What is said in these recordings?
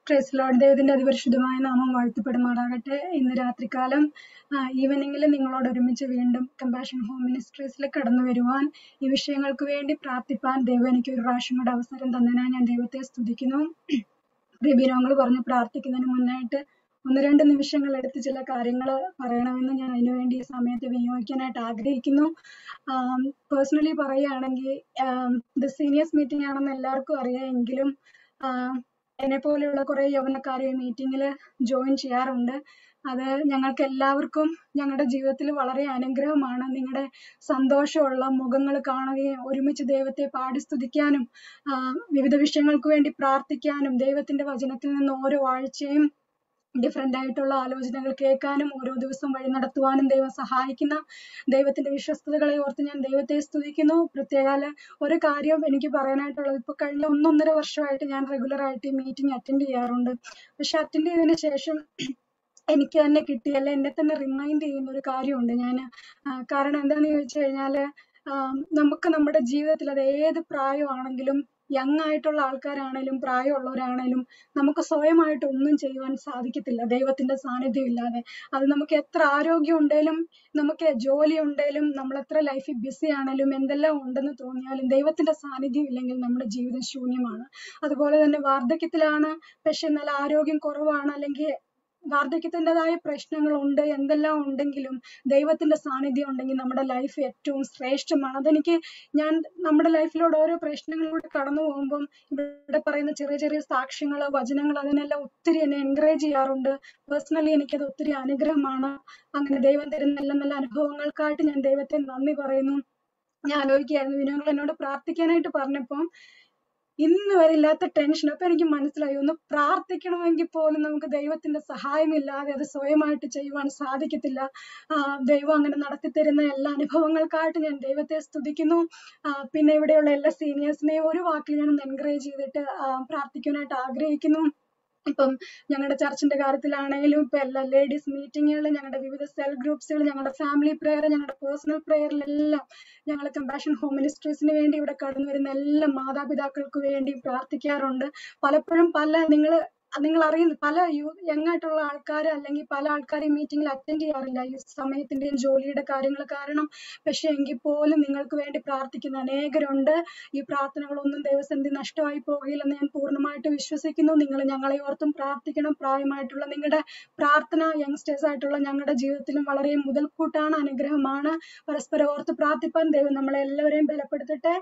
Praise Lord ദൈവത്തിന്റെ അതിപരിശുദ്ധമായ നാമം വാഴ്ത്തപ്പെടുമാറാകട്ടെ ഇന്ന് രാത്രികാലം ഈവനിങ്ങിൽ നിങ്ങളോട് ഒരുമിച്ച് വീണ്ടും കമ്പാഷൻ ഹോം മിനിസ്ട്രീസിൽ കടന്നു വരുവാൻ ഈ വിഷയങ്ങൾക്ക് വേണ്ടി പ്രാർത്ഥിപ്പാൻ ദൈവം എനിക്ക് ഒരു പ്രാവശ്യം കൂടെ അവസരം തന്നതിനായി ഞാൻ ദൈവത്തെ സ്തുതിക്കുന്നു പ്രിയബിനോങ്ങൾ പറഞ്ഞ് പ്രാർത്ഥിക്കുന്നതിന് മുന്നായിട്ട് ഒന്ന് രണ്ട് നിമിഷങ്ങൾ എടുത്ത് ചില കാര്യങ്ങൾ പറയണമെന്ന് ഞാൻ അതിനുവേണ്ടി ഈ സമയത്ത് വിനിയോഗിക്കാനായിട്ട് ആഗ്രഹിക്കുന്നു പേഴ്സണലി പറയുകയാണെങ്കിൽ ഇത് സീനിയേഴ്സ് മീറ്റിംഗ് ആണെന്ന് എല്ലാവർക്കും അറിയാം എങ്കിലും എന്നെ പോലെയുള്ള കുറെ യൗവനക്കാർ ഈ മീറ്റിങ്ങിൽ ജോയിൻ ചെയ്യാറുണ്ട് അത് ഞങ്ങൾക്ക് എല്ലാവർക്കും ഞങ്ങളുടെ ജീവിതത്തിൽ വളരെ അനുഗ്രഹമാണ് നിങ്ങളുടെ സന്തോഷമുള്ള മുഖങ്ങൾ കാണുകയും ഒരുമിച്ച് ദൈവത്തെ പാടി സ്തുതിക്കാനും വിവിധ വിഷയങ്ങൾക്ക് വേണ്ടി പ്രാർത്ഥിക്കാനും ദൈവത്തിന്റെ വചനത്തിൽ നിന്ന് ഓരോ ആഴ്ചയും ഡിഫറെന്റ് ആയിട്ടുള്ള ആലോചനകൾ കേൾക്കാനും ഓരോ ദിവസം വഴി നടത്തുവാനും ദൈവം സഹായിക്കുന്ന ദൈവത്തിന്റെ വിശ്വസ്തതകളെ ഓർത്ത് ഞാൻ ദൈവത്തെ സ്തുതിക്കുന്നു പ്രത്യേകാല ഒരു കാര്യം എനിക്ക് പറയാനായിട്ടുള്ളത് ഇപ്പൊ കഴിഞ്ഞ ഒന്നൊന്നര വർഷമായിട്ട് ഞാൻ റെഗുലർ ആയിട്ട് ഈ മീറ്റിംഗ് അറ്റൻഡ് ചെയ്യാറുണ്ട് പക്ഷെ അറ്റൻഡ് ചെയ്തതിന് ശേഷം എനിക്ക് തന്നെ കിട്ടിയല്ല എന്നെ തന്നെ റിമൈൻഡ് ചെയ്യുന്ന ഒരു കാര്യമുണ്ട് ഞാൻ കാരണം എന്താണെന്ന് ചോദിച്ചു കഴിഞ്ഞാൽ നമുക്ക് നമ്മുടെ ജീവിതത്തിൽ അത് ഏത് പ്രായമാണെങ്കിലും യങ് ആയിട്ടുള്ള ആൾക്കാരാണേലും പ്രായമുള്ളവരാണേലും നമുക്ക് സ്വയമായിട്ട് ഒന്നും ചെയ്യുവാൻ സാധിക്കത്തില്ല ദൈവത്തിന്റെ സാന്നിധ്യം ഇല്ലാതെ അത് നമുക്ക് എത്ര ആരോഗ്യം ഉണ്ടേലും നമുക്ക് ജോലി ഉണ്ടേലും നമ്മൾ എത്ര ലൈഫിൽ ബിസി ആണേലും എന്തെല്ലാം ഉണ്ടെന്ന് തോന്നിയാലും ദൈവത്തിന്റെ സാന്നിധ്യം ഇല്ലെങ്കിൽ നമ്മുടെ ജീവിതം ശൂന്യമാണ് അതുപോലെ തന്നെ വാർദ്ധക്യത്തിലാണ് പക്ഷെ നല്ല ആരോഗ്യം കുറവാണ് അല്ലെങ്കിൽ വാർദ്ധക്യത്തിൻ്റെതായ പ്രശ്നങ്ങളുണ്ട് എന്തെല്ലാം ഉണ്ടെങ്കിലും ദൈവത്തിന്റെ സാന്നിധ്യം ഉണ്ടെങ്കിൽ നമ്മുടെ ലൈഫ് ഏറ്റവും ശ്രേഷ്ഠമാണ് അതെനിക്ക് ഞാൻ നമ്മുടെ ലൈഫിലൂടെ ഓരോ പ്രശ്നങ്ങളിലൂടെ കടന്നു പോകുമ്പം ഇവിടെ പറയുന്ന ചെറിയ ചെറിയ സാക്ഷ്യങ്ങൾ വചനങ്ങൾ അതിനെല്ലാം ഒത്തിരി എന്നെ എൻകറേജ് ചെയ്യാറുണ്ട് പേഴ്സണലി എനിക്കത് ഒത്തിരി അനുഗ്രഹമാണ് അങ്ങനെ ദൈവം തരുന്ന നല്ല നല്ല അനുഭവങ്ങൾക്കായിട്ട് ഞാൻ ദൈവത്തെ നന്ദി പറയുന്നു ഞാൻ ആലോചിക്കുകയായിരുന്നു വിനോങ്ങൾ എന്നോട് പ്രാർത്ഥിക്കാനായിട്ട് പറഞ്ഞപ്പം ഇന്ന് വരെ ഇല്ലാത്ത ടെൻഷൻ അപ്പൊ എനിക്ക് മനസ്സിലായി ഒന്ന് പ്രാർത്ഥിക്കണമെങ്കിൽ പോലും നമുക്ക് ദൈവത്തിന്റെ സഹായമില്ലാതെ അത് സ്വയമായിട്ട് ചെയ്യുവാൻ സാധിക്കത്തില്ല ദൈവം അങ്ങനെ നടത്തി തരുന്ന എല്ലാ അനുഭവങ്ങൾക്കായിട്ട് ഞാൻ ദൈവത്തെ സ്തുതിക്കുന്നു പിന്നെ ഇവിടെയുള്ള എല്ലാ സീനിയേഴ്സിനെയും ഒരു വാക്കിൽ ഞാൻ എൻകറേജ് ചെയ്തിട്ട് പ്രാർത്ഥിക്കാനായിട്ട് ആഗ്രഹിക്കുന്നു ഇപ്പം ഞങ്ങളുടെ ചർച്ചിന്റെ കാര്യത്തിലാണെങ്കിലും ഇപ്പൊ എല്ലാ ലേഡീസ് മീറ്റിങ്ങുകൾ ഞങ്ങളുടെ വിവിധ സെൽ ഗ്രൂപ്പ്സുകൾ ഞങ്ങളുടെ ഫാമിലി പ്രെയർ ഞങ്ങളുടെ പേഴ്സണൽ പ്രെയറിലെല്ലാം ഞങ്ങൾ കമ്പാഷൻ ഹോം മിനിസ്ട്രീസിന് വേണ്ടി ഇവിടെ കടന്നു വരുന്ന എല്ലാ മാതാപിതാക്കൾക്ക് വേണ്ടി പ്രാർത്ഥിക്കാറുണ്ട് പലപ്പോഴും പല നിങ്ങൾ നിങ്ങൾ അറിയുന്ന പല യൂ യങ് ആയിട്ടുള്ള ആൾക്കാർ അല്ലെങ്കിൽ പല ആൾക്കാർ ഈ മീറ്റിംഗിൽ അറ്റൻഡ് ചെയ്യാറില്ല ഈ സമയത്തിന്റെയും ജോലിയുടെ കാര്യങ്ങൾ കാരണം പക്ഷെ എങ്കിൽ പോലും നിങ്ങൾക്ക് വേണ്ടി പ്രാർത്ഥിക്കുന്ന അനേകരുണ്ട് ഈ പ്രാർത്ഥനകളൊന്നും ദൈവസന്ധി നഷ്ടമായി പോകില്ലെന്ന് ഞാൻ പൂർണ്ണമായിട്ട് വിശ്വസിക്കുന്നു നിങ്ങൾ ഞങ്ങളെ ഓർത്തും പ്രാർത്ഥിക്കണം പ്രായമായിട്ടുള്ള നിങ്ങളുടെ പ്രാർത്ഥന യങ്സ്റ്റേഴ്സ് ആയിട്ടുള്ള ഞങ്ങളുടെ ജീവിതത്തിലും വളരെ മുതൽക്കൂട്ടാണ് അനുഗ്രഹമാണ് പരസ്പരം ഓർത്ത് പ്രാർത്ഥിപ്പാൻ ദൈവം നമ്മളെ എല്ലാവരെയും ബലപ്പെടുത്തട്ടെ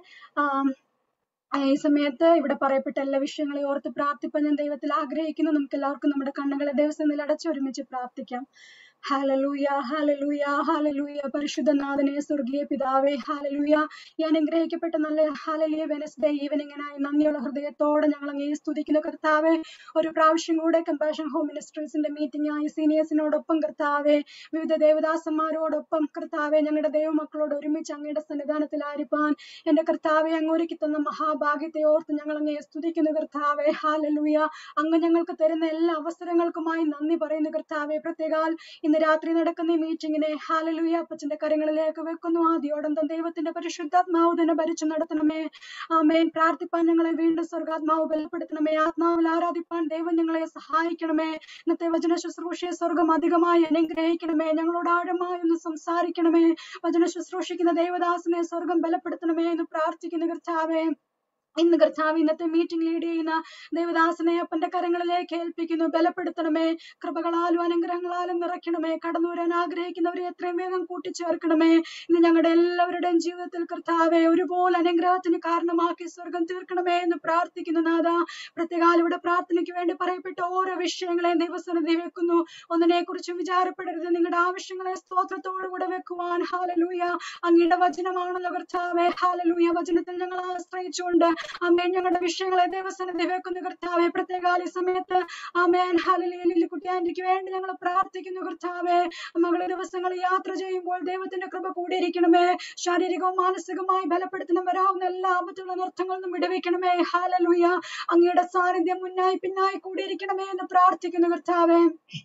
ഈ സമയത്ത് ഇവിടെ പറയപ്പെട്ട എല്ലാ വിഷയങ്ങളെ ഓർത്ത് പ്രാർത്ഥിപ്പാൻ ഞാൻ ദൈവത്തിൽ ആഗ്രഹിക്കുന്നു നമുക്ക് എല്ലാവർക്കും നമ്മുടെ കണ്ണുകളെ ദൈവസന്നിധിയിൽ അടച്ച് ഒരുമിച്ച് പ്രാർത്ഥിക്കാം ഹാലലൂയ ഹാലലൂയ ഹാലലൂയ പരിശുദ്ധനാഥനെ സ്വർഗീയ പിതാവേ ഹാലലൂയ ഈ അനുഗ്രഹിക്കപ്പെട്ട നല്ല ഹാലലിയ വെനസ്ഡേ ഈവനിങ്ങിനായി നന്ദിയുള്ള ഹൃദയത്തോടെ ഞങ്ങൾ അങ്ങേ സ്തുതിക്കുന്ന കർത്താവെ ഒരു പ്രാവശ്യം കൂടെ കമ്പാഷൻ ഹോം മിനിസ്ട്രീസിന്റെ മീറ്റിംഗ് ആയി സീനിയേഴ്സിനോടൊപ്പം കർത്താവെ വിവിധ ദേവദാസന്മാരോടൊപ്പം കർത്താവെ ഞങ്ങളുടെ ദൈവമക്കളോട് ഒരുമിച്ച് അങ്ങയുടെ സന്നിധാനത്തിൽ ആരിപ്പാൻ എന്റെ കർത്താവെ അങ്ങ് ഒരുക്കി തന്ന മഹാഭാഗ്യത്തെ ഓർത്ത് ഞങ്ങൾ അങ്ങേ സ്തുതിക്കുന്നു കർത്താവെ ഹാലലൂയ അങ്ങ് ഞങ്ങൾക്ക് തരുന്ന എല്ലാ അവസരങ്ങൾക്കുമായി നന്ദി പറയുന്നു കർത്താവെ പ്രത്യേകാൽ ഇന്ന് രാത്രി നടക്കുന്ന ഈ മീറ്റിങ്ങിനെ ഹാലലൂയ അപ്പച്ചന്റെ കരങ്ങളിലേക്ക് വെക്കുന്നു ആദ്യോടം ദൈവത്തിന്റെ പരിശുദ്ധാത്മാവ് തന്നെ ഭരിച്ചു നടത്തണമേ ആമേൻ പ്രാർത്ഥിപ്പാൻ ഞങ്ങളെ വീണ്ടും സ്വർഗാത്മാവ് ബലപ്പെടുത്തണമേ ആത്മാവിൽ ആരാധിപ്പാൻ ദൈവം ഞങ്ങളെ സഹായിക്കണമേ ഇന്നത്തെ വചന ശുശ്രൂഷയെ സ്വർഗം അധികമായി അനുഗ്രഹിക്കണമേ ഞങ്ങളോട് ആഴമായി ഒന്ന് സംസാരിക്കണമേ വചന ശുശ്രൂഷിക്കുന്ന ദൈവദാസനെ സ്വർഗം ബലപ്പെടുത്തണമേ എന്ന് പ്രാർത്ഥിക്കുന്ന കർത്താവേ ഇന്ന് കർത്താവ് ഇന്നത്തെ മീറ്റിംഗ് ലീഡ് ചെയ്യുന്ന ദേവദാസനെ അപ്പന്റെ കരങ്ങളിലേക്ക് ഏൽപ്പിക്കുന്നു ബലപ്പെടുത്തണമേ കൃപകളാലും അനുഗ്രഹങ്ങളാലും നിറയ്ക്കണമേ കടന്നു വരാൻ ആഗ്രഹിക്കുന്നവരെ എത്രയും വേഗം കൂട്ടിച്ചേർക്കണമേ ഇന്ന് ഞങ്ങളുടെ എല്ലാവരുടെയും ജീവിതത്തിൽ കർത്താവെ ഒരുപോലെ അനുഗ്രഹത്തിന് കാരണമാക്കി സ്വർഗം തീർക്കണമേ എന്ന് പ്രാർത്ഥിക്കുന്നു നാഥ പ്രത്യേകാലം ഇവിടെ പ്രാർത്ഥനയ്ക്ക് വേണ്ടി പറയപ്പെട്ട ഓരോ വിഷയങ്ങളെയും ദൈവസന്നിധി വെക്കുന്നു ഒന്നിനെ കുറിച്ചും വിചാരപ്പെടരുത് നിങ്ങളുടെ ആവശ്യങ്ങളെ സ്തോത്രത്തോടുകൂടെ വെക്കുവാൻ ഹാലലൂയ അങ്ങയുടെ വചനമാണല്ലോ കർത്താവെ ഹാലലൂയ വചനത്തിൽ ഞങ്ങൾ ആശ്രയിച്ചുകൊണ്ട് അമ്മേ ഞങ്ങളുടെ വിഷയങ്ങളെ ദൈവസന്നിധി വെക്കുന്നു കർത്താവെ പ്രത്യേകാല സമയത്ത് അമ്മേൻ ഹലലിയലിൽ കുട്ടിയാൻറ്റിക്ക് വേണ്ടി ഞങ്ങൾ പ്രാർത്ഥിക്കുന്നു കർത്താവെ മകളെ ദിവസങ്ങൾ യാത്ര ചെയ്യുമ്പോൾ ദൈവത്തിന്റെ കൃപ കൂടിയിരിക്കണമേ ശാരീരികവും മാനസികമായി ബലപ്പെടുത്തണം വരാവുന്ന എല്ലാ ആപത്തുള്ള നൃത്തങ്ങളിൽ നിന്നും വിടുവിക്കണമേ ഹാലലൂയ അങ്ങയുടെ സാന്നിധ്യം മുന്നായി പിന്നായി കൂടിയിരിക്കണമേ എന്ന് പ്രാർത്ഥിക്കുന്നു കർത്താവെ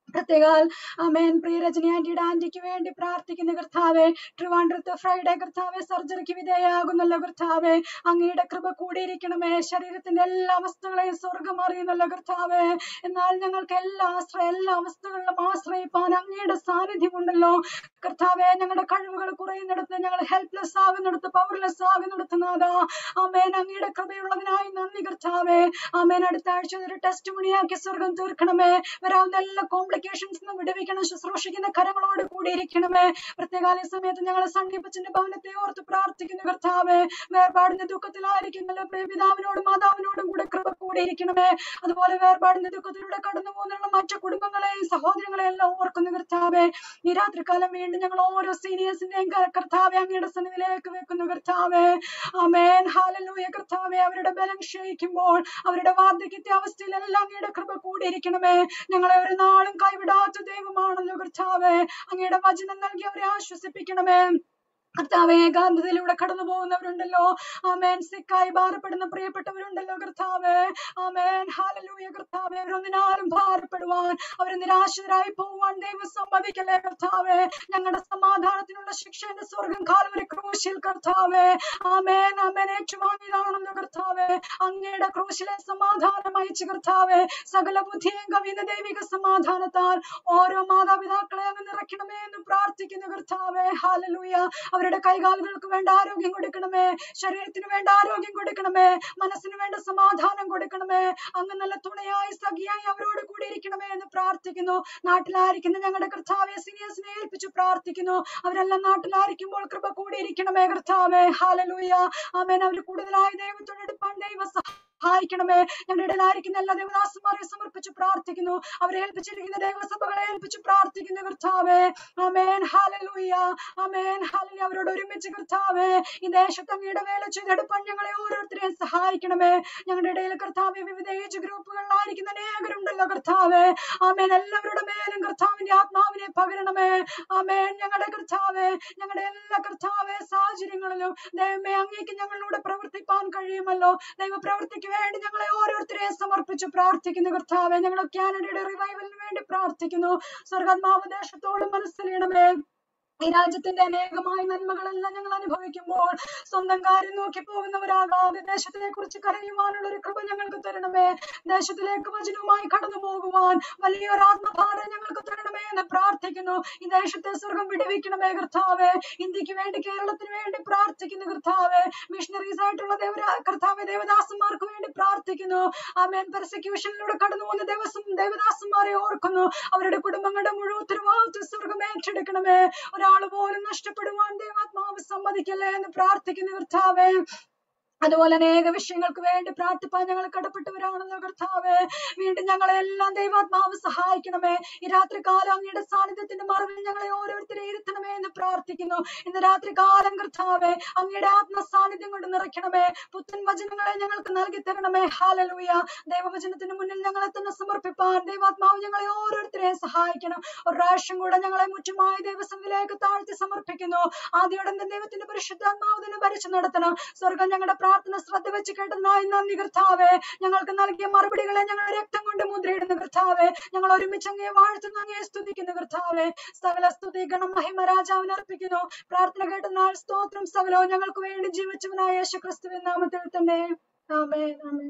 പ്രത്യേകാൽ അമേൻ പ്രിയ രജനി ആന്റിയുടെ ആന്റിക്ക് വേണ്ടി പ്രാർത്ഥിക്കുന്ന കർത്താവെ ട്രിവാൻഡ്രത്ത് ഫ്രൈഡേ കർത്താവെ സർജറിക്ക് വിധേയാകുന്നല്ലോ കർത്താവെ അങ്ങയുടെ കൃപ കൂടിയിരിക്കണമേ ശരീരത്തിന്റെ എല്ലാ അവസ്ഥകളെയും സ്വർഗം അറിയുന്നല്ലോ കർത്താവെ എന്നാൽ ഞങ്ങൾക്ക് എല്ലാ ആശ്രയം എല്ലാ അവസ്ഥകളിലും ആശ്രയിപ്പാൻ അങ്ങയുടെ സാന്നിധ്യമുണ്ടല്ലോ കർത്താവെ ഞങ്ങളുടെ കഴിവുകൾ കുറയുന്നിടത്ത് ഞങ്ങൾ ഹെൽപ്ലെസ് ആകുന്നിടത്ത് പവർലെസ് ആകുന്നിടത്ത് നാഥ അമേൻ അങ്ങയുടെ കൃപയുള്ളതിനായി നന്ദി കർത്താവെ അമേൻ അടുത്ത ആഴ്ച ഒരു ടെസ്റ്റ് മണിയാക്കി സ്വർഗം തീർക്കണമേ വരാവുന്ന എല്ലാ കോംപ്ലിക്കേഷൻസ് വിടുവിക്കണം ശുശ്രൂഷിക്കുന്ന കരങ്ങളോട് കൂടിയിരിക്കണമേ പ്രത്യേകാല സമയത്ത് ഞങ്ങൾ സങ്കീപച്ചന്റെ ഭവനത്തെ ഓർത്ത് പ്രാർത്ഥിക്കുന്ന കർത്താവെ വേർപാടിന്റെ ദുഃഖത്തിലായിരിക്കുന്നല്ലോ പ്രിയ പിതാവിനോടും മാതാവിനോടും കൂടെ കൃപ കൂടിയിരിക്കണമേ അതുപോലെ വേർപാടിന്റെ ദുഃഖത്തിലൂടെ കടന്നു പോകുന്നുള്ള മറ്റു കുടുംബങ്ങളെയും സഹോദരങ്ങളെയും എല്ലാം ഓർക്കുന്ന കർത്താവെ ഈ രാത്രികാലം വീണ്ടും ഞങ്ങൾ ഓരോ സീനിയേഴ്സിന്റെയും കർത്താവെ അങ്ങയുടെ സന്നിധിയിലേക്ക് വെക്കുന്നു കർത്താവെ അമേൻ ഹാലലൂയ കർത്താവെ അവരുടെ ബലം ക്ഷയിക്കുമ്പോൾ അവരുടെ വാർദ്ധക്യത്തെ അവസ്ഥയിലെല്ലാം അങ്ങയുടെ കൃപ കൂടിയിരിക്കണമേ ഞങ്ങളെ ഒരു നാളും കൈവിടാത്ത ദൈവമാണല്ലോ കർത്താവെ അങ്ങയുടെ വചനം നൽകി അവരെ ആശ്വസിപ്പിക്കണമേ കർത്താവെ ഏകാന്തതയിലൂടെ കടന്നു പോകുന്നവരുണ്ടല്ലോ ആമേൻ സിക്കായി ഭാരപ്പെടുന്ന പ്രിയപ്പെട്ടവരുണ്ടല്ലോ കർത്താവെ ആമേൻ ഹാലലൂയ കർത്താവെ അവരൊന്നിനാലും ഭാരപ്പെടുവാൻ അവർ നിരാശരായി പോവാൻ ദൈവം സമ്മതിക്കല്ലേ കർത്താവെ ഞങ്ങളുടെ സമാധാനത്തിനുള്ള ശിക്ഷയുടെ സ്വർഗം കാൽവരി ക്രൂശിൽ കർത്താവെ ആമേൻ ആമേൻ ഏറ്റുവാങ്ങിയതാണല്ലോ കർത്താവെ അങ്ങയുടെ ക്രൂശിലെ സമാധാനം അയച്ചു കർത്താവെ സകല ബുദ്ധിയും കവിയുന്ന ദൈവിക സമാധാനത്താൽ ഓരോ മാതാപിതാക്കളെ അങ്ങ് നിറയ്ക്കണമേ എന്ന് പ്രാർത്ഥിക്കുന്നു കർത്താവെ ഹാലലൂയ അവരുടെ കൈകാലുകൾക്ക് വേണ്ട ആരോഗ്യം കൊടുക്കണമേ ശരീരത്തിന് വേണ്ട ആരോഗ്യം കൊടുക്കണമേ മനസ്സിന് വേണ്ട സമാധാനം കൊടുക്കണമേ അങ്ങ് നല്ല തുണയായി സഖിയായി അവരോട് കൂടി ഇരിക്കണമേ എന്ന് പ്രാർത്ഥിക്കുന്നു നാട്ടിലായിരിക്കുന്ന ഞങ്ങളുടെ കർത്താവെ സീനിയേഴ്സിനെ ഏൽപ്പിച്ചു പ്രാർത്ഥിക്കുന്നു അവരെല്ലാം നാട്ടിലായിരിക്കുമ്പോൾ കൃപ കൂടിയിരിക്കണമേ കർത്താവെ ഹാലലൂയ ആമേൻ അവർ കൂടുതലായി ദൈവത്തോടെടുപ്പാൻ ദൈവ സഹായിക്കണമേ ഞങ്ങളുടെ ഇടയിലായിരിക്കുന്ന എല്ലാ ദേവദാസന്മാരെ സമർപ്പിച്ച് പ്രാർത്ഥിക്കുന്നു അവരെ ഏൽപ്പിച്ചിരിക്കുന്ന ദൈവസഭകളെ ഏൽപ്പിച്ച് പ്രാർത്ഥിക്കുന്നു കർത്താവേ അമേൻ ഹാലലൂയ അമേൻ ഹാലലൂയ അവരോട് ഒരുമിച്ച് കർത്താവേ ഈ ദേശത്ത് അങ്ങയുടെ വേല ചെയ്തെടുപ്പാൻ ഞങ്ങളെ ഓരോരുത്തരെയും സഹായിക്കണമേ ഞങ്ങളുടെ ഇടയിൽ കർത്താവെ വിവിധ ഏജ് ഗ്രൂപ്പുകളിലായിരിക്കുന്ന അനേകരുണ്ടല്ലോ കർത്താവേ ആമേൻ എല്ലാവരുടെ മേലും കർത്താവിന്റെ ആത്മാവിനെ പകരണമേ ആമേൻ ഞങ്ങളുടെ കർത്താവേ ഞങ്ങളുടെ എല്ലാ കർത്താവേ സാഹചര്യങ്ങളിലും ദൈവമേ അങ്ങേക്ക് ഞങ്ങളിലൂടെ പ്രവർത്തിപ്പാൻ കഴിയുമല്ലോ ദൈവ പ്രവൃത്തിക്ക് വേണ്ടി ഞങ്ങളെ ഓരോരുത്തരെയും സമർപ്പിച്ച് പ്രാർത്ഥിക്കുന്നു കർത്താവെ ഞങ്ങൾ കാനഡയുടെ റിവൈവലിന് വേണ്ടി പ്രാർത്ഥിക്കുന്നു സ്വർഗാത്മാവ് ദേശത്തോട് മനസ്സിലിടമേ ഈ രാജ്യത്തിന്റെ അനേകമായ നന്മകളെല്ലാം ഞങ്ങൾ അനുഭവിക്കുമ്പോൾ സ്വന്തം കാര്യം നോക്കി പോകുന്നവരാകാതെ ദേശത്തിനെ കുറിച്ച് കരയുവാനുള്ള ഒരു കൃപ ഞങ്ങൾക്ക് തരണമേ ദേശത്തിലേക്ക് വചനവുമായി കടന്നു പോകുവാൻ വലിയൊരു ആത്മഭാരം ഞങ്ങൾക്ക് തരണമേ എന്ന് പ്രാർത്ഥിക്കുന്നു ഈ ദേശത്തെ സ്വർഗം വിടുവിക്കണമേ കർത്താവെ ഇന്ത്യക്ക് വേണ്ടി കേരളത്തിന് വേണ്ടി പ്രാർത്ഥിക്കുന്നു കർത്താവെ മിഷണറീസ് ആയിട്ടുള്ള ദേവരാ കർത്താവെ ദേവദാസന്മാർക്ക് വേണ്ടി പ്രാർത്ഥിക്കുന്നു ആമേൻ പെർസിക്യൂഷനിലൂടെ കടന്നു പോകുന്ന ദേവസ്വം ദേവദാസന്മാരെ ഓർക്കുന്നു അവരുടെ കുടുംബങ്ങളുടെ മുഴുവൻ ഉത്തരവാദിത്വം സ്വർഗം ഏറ്റെടുക്കണമേ ഒരാൾ പോലും നഷ്ടപ്പെടുവാൻ ദൈവാത്മാവ് സമ്മതിക്കല്ലേ എന്ന് പ്രാർത്ഥിക്കുന്നു കർത്താവേ അതുപോലെ അനേക വിഷയങ്ങൾക്ക് വേണ്ടി പ്രാർത്ഥിപ്പാൻ ഞങ്ങൾ കടപ്പെട്ടവരാണല്ലോ കർത്താവേ വീണ്ടും ഞങ്ങളെ എല്ലാം ദൈവാത്മാവ് സഹായിക്കണമേ ഈ രാത്രി കാലം അങ്ങയുടെ സാന്നിധ്യത്തിന്റെ മറവിൽ ഞങ്ങളെ ഓരോരുത്തരെ ഇരുത്തണമേ എന്ന് പ്രാർത്ഥിക്കുന്നു ഇന്ന് രാത്രി കാലം കർത്താവേ അങ്ങയുടെ ആത്മ സാന്നിധ്യം കൊണ്ട് നിറയ്ക്കണമേ പുത്തൻ വചനങ്ങളെ ഞങ്ങൾക്ക് നൽകി തരണമേ ഹാലലൂയ ദൈവവചനത്തിന് മുന്നിൽ ഞങ്ങളെ തന്നെ സമർപ്പിപ്പാൻ ദൈവാത്മാവ് ഞങ്ങളെ ഓരോരുത്തരെയും സഹായിക്കണം ഒരു പ്രാവശ്യം കൂടെ ഞങ്ങളെ മുറ്റുമായി ദൈവസംഘിലേക്ക് താഴ്ത്തി സമർപ്പിക്കുന്നു ആദ്യോടെ ദൈവത്തിന്റെ പരിശുദ്ധാത്മാവ് തന്നെ ഭരിച്ചു നടത്തണം സ്വർഗം ഞങ്ങളുടെ പ്രാർത്ഥന ശ്രദ്ധ വെച്ച് കേട്ടതിനായി നന്ദി കർത്താവേ ഞങ്ങൾക്ക് നൽകിയ മറുപടികളെ ഞങ്ങൾ രക്തം കൊണ്ട് മുദ്രയിടുന്ന കർത്താവേ ഞങ്ങൾ ഒരുമിച്ച് അങ്ങേ വാഴ്ത്തുന്ന അങ്ങേ സ്തുതിക്കുന്ന കർത്താവേ സകല സ്തുതി ഗണം മഹിമ രാജാവിന് അർപ്പിക്കുന്നു പ്രാർത്ഥന കേട്ടതിനാൽ സ്തോത്രം സകലവും ഞങ്ങൾക്ക് വേണ്ടി ജീവിച്ചവനായ യേശു ക്രിസ്തുവിൻ നാമത്തിൽ തന്നെ ആമേൻ ആമേൻ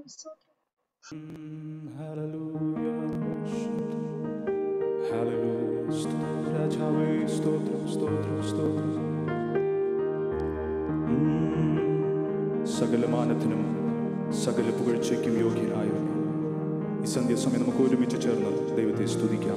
സ്തോത്രം രാജാവേ സ്തോത്രം സ്തോത്രം സ്തോത്രം ഉം. സകല മാനത്തിനും സകല പുകഴ്ചയ്ക്കും യോഗ്യനായവൻ ഈ സന്ധ്യാസമയം നമുക്ക് ഒരുമിച്ച് ചേർന്ന് ദൈവത്തെ സ്തുതിക്കാം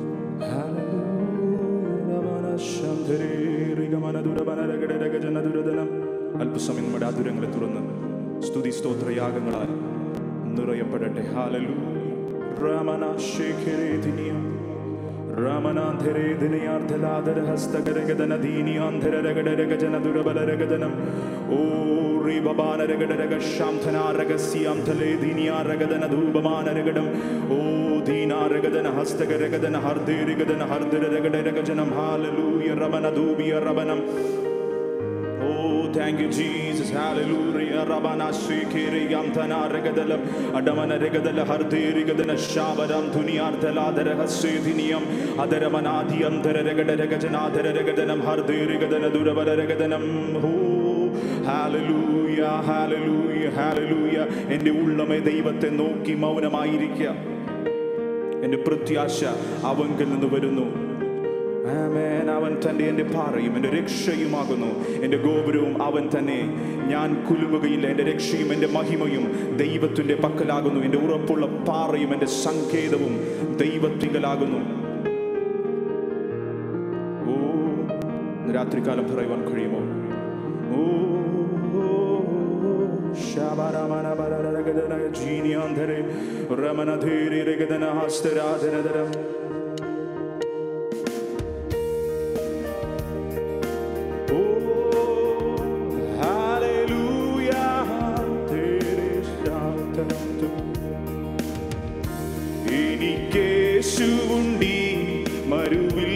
അല്പസമയം നമ്മുടെ ആതുരങ്ങളെ തുറന്ന് സ്തുതി സ്തോത്രയാഗങ്ങളാൽ നിറയപ്പെടട്ടെ ഹാലലു രമണ ശേഖരേ രാമനാന്ധരേ ദിനയാർദ്ധലാധര ഹസ്തകരഗദന ദീനിയാന്ധരരഗടരഗജന ദുരബലരഗദനം ഓ റീബാനരഗടരഗ ശാംധനാരഗസ്യാംധലേ ദീനിയാരഗദന ധൂപമാനരഗടം ഓ ദീനാരഗദന ഹസ്തകരഗദന ഹർദേരിഗദന ഹർദരരഗടരഗജനം ഹാലലൂയ റബന ധൂപിയ റബനം ഓ താങ്ക് യു ജീസസ് ഹല്ലേലൂയ റബന ശ്രീകേരിയം തനാരഗദലം അടമന രഗദല ഹർദേരിഗദന ശാബരം ധുനിയാർദ്ധലാദര ഹസ്സേദിനിയം അദരമനാദിയം ധരരഗട രഗജനാദര രഗദനം ഹർദേരിഗദന ദുരവര രഗദനം ഹോ ഹാലലൂയ ഹാലലൂയ ഹാലലൂയ എൻ്റെ ഉള്ളമേ ദൈവത്തെ നോക്കി മൗനമായിരിക്കുക എൻ്റെ പ്രത്യാശ അവങ്കിൽ നിന്ന് വരുന്നു ആമേൻ. അവൻ തന്നെ എൻ്റെ പാറയും എൻ്റെ രക്ഷയുമാകുന്നു എൻ്റെ ഗോപുരവും അവൻ തന്നെ ഞാൻ കുലുങ്ങുകയില്ല എൻ്റെ രക്ഷയും എൻ്റെ മഹിമയും ദൈവത്തിൻ്റെ പക്കലാകുന്നു എൻ്റെ ഉറപ്പുള്ള പാറയും എൻ്റെ സങ്കേതവും ദൈവത്തിങ്കലാകുന്നു ഓ ഇന്ന് രാത്രികാലം പറയുവാൻ കഴിയുമോ ഓ ശബരമനബരരഗദന ജീനിയാന്ധരെ രമനധീരി രഗദന ഹസ്തരാധനധരം Oh, hallelujah, तेरे ശാന്തത്വം. എനിക്കേശുവുണ്ടീ മരുവിൽ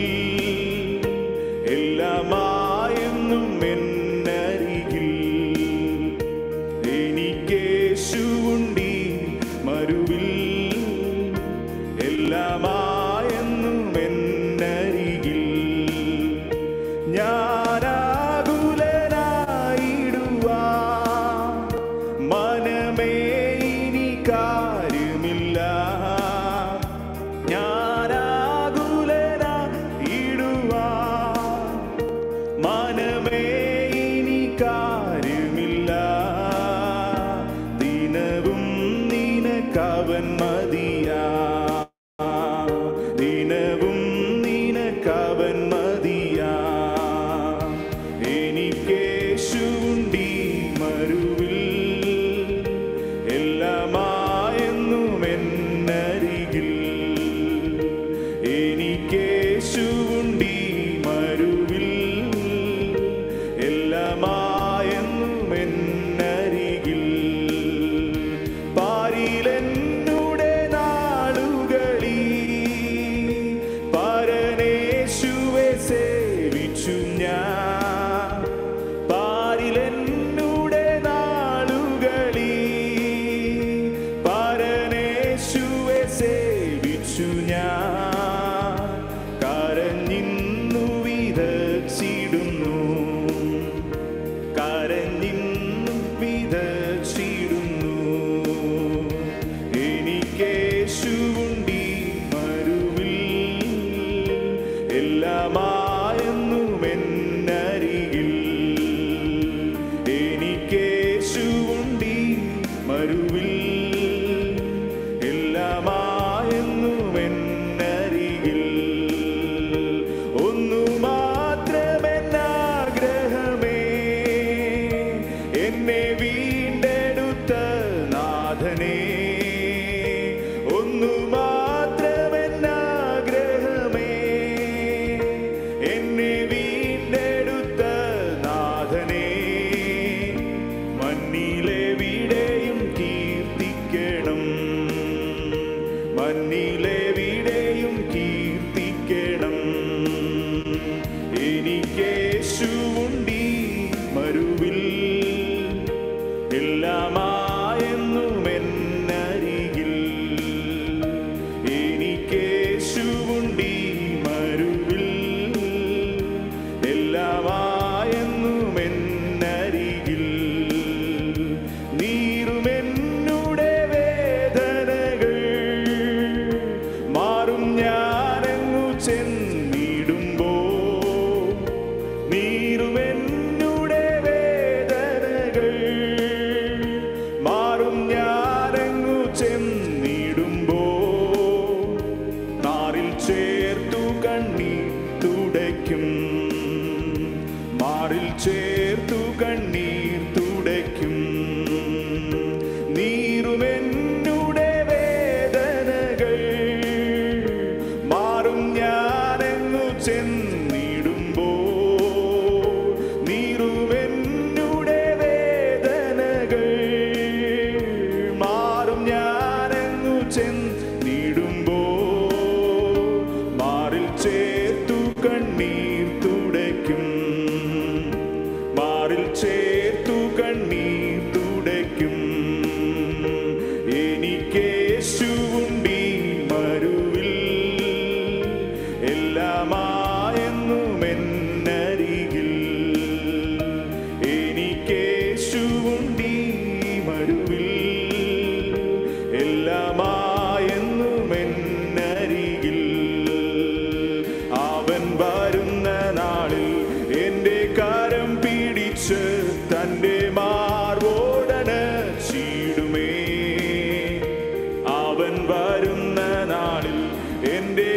എല്ലാമായെന്നും എന്നരികിൽ എനിക്കേശുവുണ്ടീ മരുവിൽ എല്ലാമായെന്നും എന്നരികിൽ ഞാനാകുലനായിടുവാ മനമേ ഇനി കാര്യമില്ല ഞാനാകുലനായിടുവാ മനമേ ഇനി കാര്യമില്ല ദിനവും നിനക്കവൻ മതിയാ ദിനവും നിനക്കവൻ മതിയാ എനിക്കേശുണ്ടീ മരുവിൽ എല്ലാമായെന്നും എന്നരികിൽ എനിക്കേശുണ്ടീ മരുവിൽ എല്ലാമായെന്നും എന്നരികിൽ പാരിലെന്നുടെ നാളുകളീ പരനേശുവെ സേവിച്ചു ഞാൻ പാരിലെന്നുടെ നാളുകളീ പരനേശുവെ സേവിച്ചു ഞാൻ കരഞ്ഞിന്നു വിതച്ചിടുന്നു കരഞ്ഞിന്നു വിതച്ചിടുന്നു എനിക്കേശുണ്ടീ മരുവിൽ എല്ലാമായെന്നും എന്നരികിൽ എനിക്കേശുണ്ടീ മരുവിൽ എല്ലാമായെന്നും എന്നരികിൽ ഒന്നു മാത്രമെന്നാഗ്രഹമേ എന്നെ വീണ്ടെടുത്ത നാഥനേ ഒന്നു മാത്രമെന്നാഗ്രഹമേ എന്നെ വീണ്ടെടുത്ത നാഥനേ മണ്ണിലെവിടെയും കീർത്തിക്കണം മണ്ണിലെവിടെയും കീർത്തിക്കണം എനിക്കേശുണ്ടീ മരുവിൽ എല്ലാമായെന്നും എന്നരികിൽ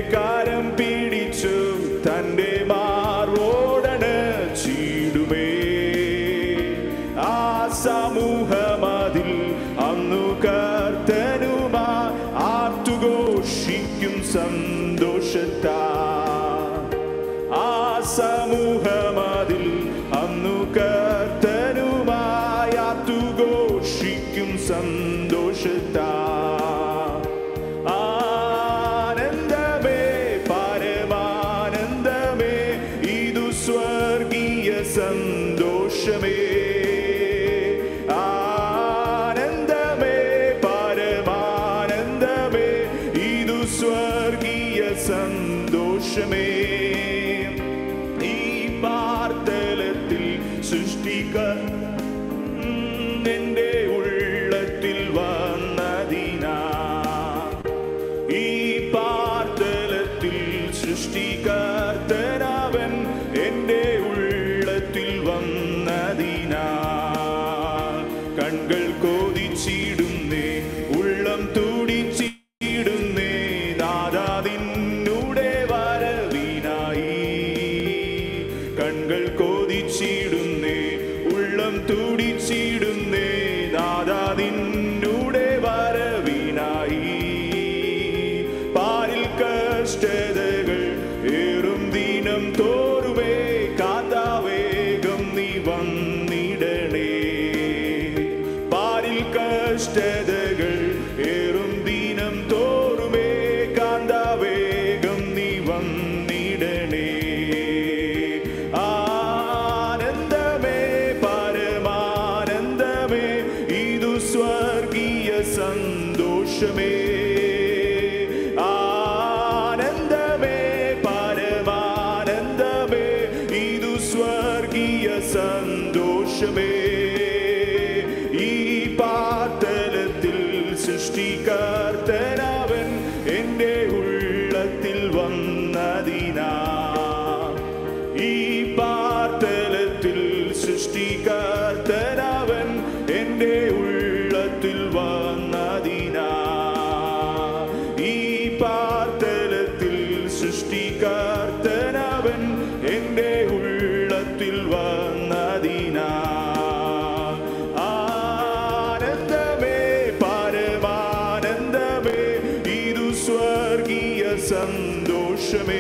കാരം പിടിച്ചു തന്റെ മാറോടണ് ചീടുമേ ആ സമൂഹമതിൽ അന്നു കർത്തനുമാ ആർത്തുഘോഷിക്കും സന്തോഷത്താ ആ സമൂഹമതിൽ അന്നു കർത്തനുമായി ആർത്തുഘോഷിക്കും സന്തോഷത്താ ആനന്ദമേ പരമാനന്ദമേ ഇതു സ്വർഗീയ സന്തോഷമേ ആനന്ദമേ പരമാനന്ദമേ ഇതു സ്വർഗീയ സന്തോഷമേ ഈ പാർത്തലത്തിൽ സൃഷ്ടിക്ക എന്റെ ഉള്ളത്തിൽ വന്നതിനാ ഈ പാർത്തലത്തിൽ സൃഷ്ടികർത്തനവൻ എൻ്റെ ഉള്ളത്തിൽ വന്നതിനാ കൺകൾ കോതിച്ചിടുന്നേ ഉള്ളം തുടിച്ചിടുന്നേ നാദാ നിന്നുടെ വരവിനായി കൺകൾ കോതിച്ചിടുന്നേ ഉള്ളം തുടിച്ചിടുന്നേ നാദാ നിന്നുടെ വരവിനായി പാരിൽ കഷ്ടതകൾ ഏറും ദിനം തോറുമേ കാതാവേഗം നീ വന്നിടണേ പാരിൽ കഷ്ടതകൾ ഏറും ദിനം തോറുമേ കാന്താവേഗം നീ വന്നിടണേ ആനന്ദമേ പരമാനന്ദമേ ഇതു സ്വർഗീയ സന്തോഷമേ ആനന്ദമേ പരമാനന്ദമേ ഇതു സ്വർഗീയ സന്തോഷമേ ഈ പാത്തലത്തിൽ സൃഷ്ടികർത്തനവൻ എൻ്റെ ഉള്ളത്തിൽ വന്നതിനാ ഈ പാർത്തലത്തിൽ സൃഷ്ടികർത്തനവൻ എൻ്റെ ഉള്ളത്തിൽ വന്നതിനാ ഈ പാർത്തലത്തിൽ സൃഷ്ടികർത്തനവൻ എൻ്റെ ഉള്ളത്തിൽ വന്നതിനാ ആനന്ദമേ പരമാനന്ദമേ ഇതു സ്വർഗീയ സന്തോഷമേ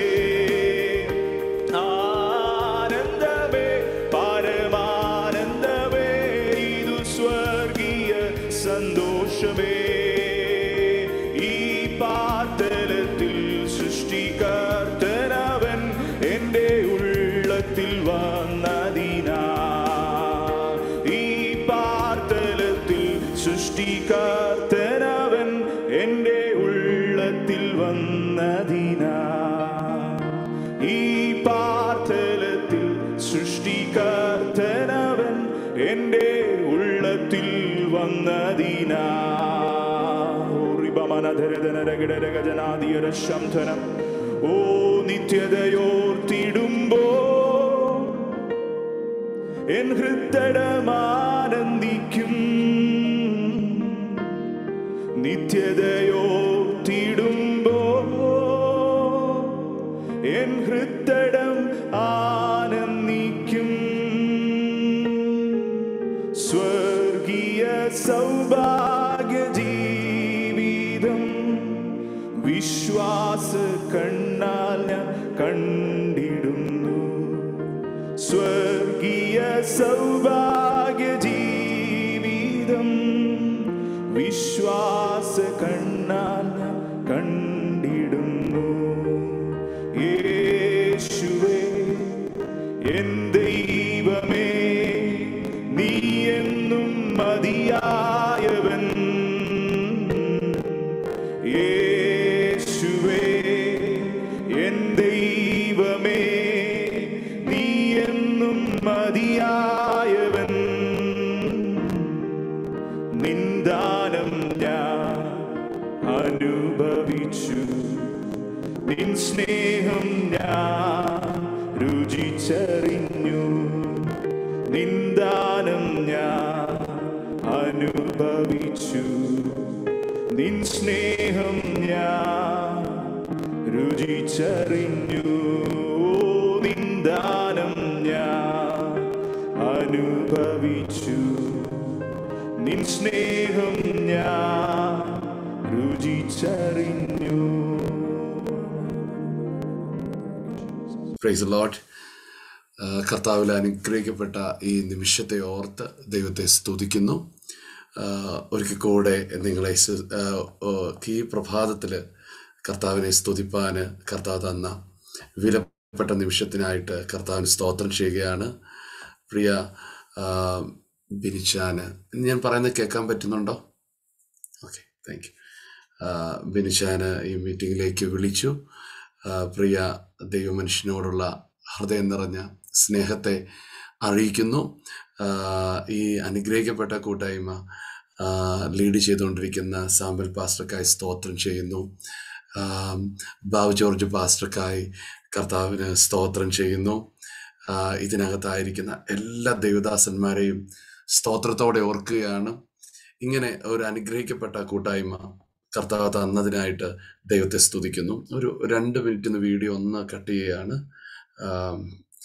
ആനന്ദമേ പരമാനന്ദമേ ഇതു സ്വർഗീയ സന്തോഷമേ ഈ പാതലത്തിൽ സൃഷ്ടികർത്തനവൻ എൻ്റെ ഉള്ളത്തിൽ വന്നതിനാ ഈ പാർത്തലത്തിൽ സൃഷ്ടികർത്തനവൻ എൻ്റെ ഉള്ളത്തിൽ വന്നതിനാ ഈ പാർത്തലത്തിൽ സൃഷ്ടികർത്തനവൻ എൻ്റെ ഉള്ളത്തിൽ വന്നതിനാ ശംധനം ഓ നിത്യതയോർത്തിടുമ്പോ എൻ ഹൃദയമാനന്ദിക്കും നിത്യതയോർത്തിടുമ്പോ എൻ ഹൃദയം ആനന്ദിക്കും സ്വർഗീയ സൗഭാഗ്യ ജീവിതം വിശ്വാസ കണ്ണാൽ ഞാൻ കണ്ടിടുന്നു സ്വർഗീയ സൗഭാഗ്യ ജീവിതം വിശ്വാസ കണ്ണാൽ ഞാൻ കണ്ടിടുന്നു യേശുവേ എൻ ദൈവമേ നീ എന്നും മതിയായവൻ യേശുവേ എൻ ദൈവമേ നീ എന്നും മതിയായവൻ നിന്ദാനം ഞാൻ അനുഭവിച്ചു നിൻ സ്നേഹം ഞാൻ രുചിച്ചറിഞ്ഞു നിന്ദാനം ഞാൻ അനുഭവിച്ചു നിൻ സ്നേഹം ഞാൻ രുചിച്ചറിഞ്ഞു നിന്ദാനം ഞാൻ അനുഭവിച്ചു നിൻ സ്നേഹം ഞാൻ രുചിച്ചറിഞ്ഞു പ്രൈസ് ലോട്ട് കർത്താവിൽ അനുഗ്രഹിക്കപ്പെട്ട ഈ നിമിഷത്തെ ഓർത്ത് ദൈവത്തെ സ്തുതിക്കുന്നു ആഹ് ഒരിക്കൽ കൂടെ നിങ്ങളെ സ്- ആഹ് ഓ, ഈ പ്രഭാതത്തിൽ കർത്താവിനെ സ്തുതിപ്പാന് കർത്താവ് തന്ന വിലപ്പെട്ട നിമിഷത്തിനായിട്ട് കർത്താവിന് സ്തോത്രം ചെയ്യുകയാണ് പ്രിയ ആഹ് ബിനിച്ചാന് ഞാൻ പറയുന്നത് കേൾക്കാൻ പറ്റുന്നുണ്ടോ ഓക്കെ താങ്ക് യു ബിനിച്ചാന് ഈ മീറ്റിങ്ങിലേക്ക് വിളിച്ചു ആ, പ്രിയ ദൈവമനുഷ്യനോടുള്ള ഹൃദയം നിറഞ്ഞ സ്നേഹത്തെ അറിയിക്കുന്നു ആ, ഈ അനുഗ്രഹിക്കപ്പെട്ട കൂട്ടായ്മ ആ, ലീഡ് ചെയ്തുകൊണ്ടിരിക്കുന്ന സാമ്പൽ പാസ്റ്റർക്കായി സ്തോത്രം ചെയ്യുന്നു ആ, ബാബു ജോർജ് പാസ്റ്റർക്കായി കർത്താവിന് സ്തോത്രം ചെയ്യുന്നു ആ, ഇതിനകത്തായിരിക്കുന്ന എല്ലാ ദൈവദാസന്മാരെയും സ്തോത്രത്തോടെ ഓർക്കുകയാണ് ഇങ്ങനെ ഒരു അനുഗ്രഹിക്കപ്പെട്ട കൂട്ടായ്മ കർത്താവ് തന്നതിനായിട്ട് ദൈവത്തെ സ്തുതിക്കുന്നു ഒരു രണ്ട് മിനിറ്റിന് വീഡിയോ ഒന്ന് കട്ട് ചെയ്യുകയാണ് ആം,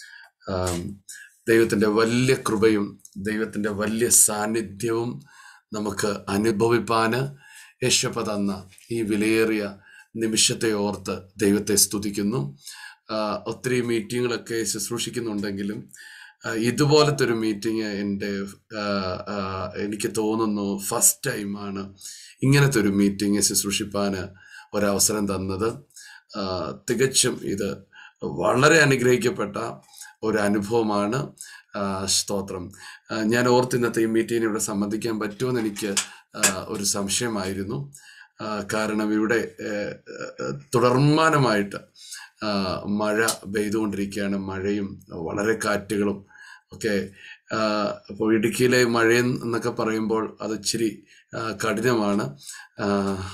ആം, ദൈവത്തിൻ്റെ വലിയ കൃപയും ദൈവത്തിൻ്റെ വലിയ സാന്നിധ്യവും നമുക്ക് അനുഭവിപ്പാന് യേശപ്പ തന്ന ഈ വിലയേറിയ നിമിഷത്തെ ഓർത്ത് ദൈവത്തെ സ്തുതിക്കുന്നു ആ, ഒത്തിരി മീറ്റിങ്ങുകളൊക്കെ ശുശ്രൂഷിക്കുന്നുണ്ടെങ്കിലും ആ, ഇതുപോലത്തെ ഒരു മീറ്റിംഗ് എൻ്റെ ആ, ആ, എനിക്ക് തോന്നുന്നു ഫസ്റ്റ് ടൈമാണ് ഇങ്ങനത്തെ ഒരു മീറ്റിംഗ് ശുശ്രൂഷിപ്പാന് ഒരവസരം തന്നത് ആ, തികച്ചും ഇത് വളരെ അനുഗ്രഹിക്കപ്പെട്ട ഒരു അനുഭവമാണ് ആ, സ്തോത്രം ആ, ഞാൻ ഓർത്ത് ഇന്നത്തെ ഈ മീറ്റിങ്ങിന് ഇവിടെ സംബന്ധിക്കാൻ പറ്റുമെന്ന് എനിക്ക് ആ, ഒരു സംശയമായിരുന്നു ആ, കാരണം ഇവിടെ ഏഹ്, ഏഹ്, തുടർമാനമായിട്ട് ആ, മഴ പെയ്തുകൊണ്ടിരിക്കുകയാണ് മഴയും വളരെ കാറ്റുകളും ഒക്കെ അപ്പോൾ ഇടുക്കിയിലെ മഴ എന്നൊക്കെ പറയുമ്പോൾ അത് ഇച്ചിരി ആ, കഠിനമാണ് ആ,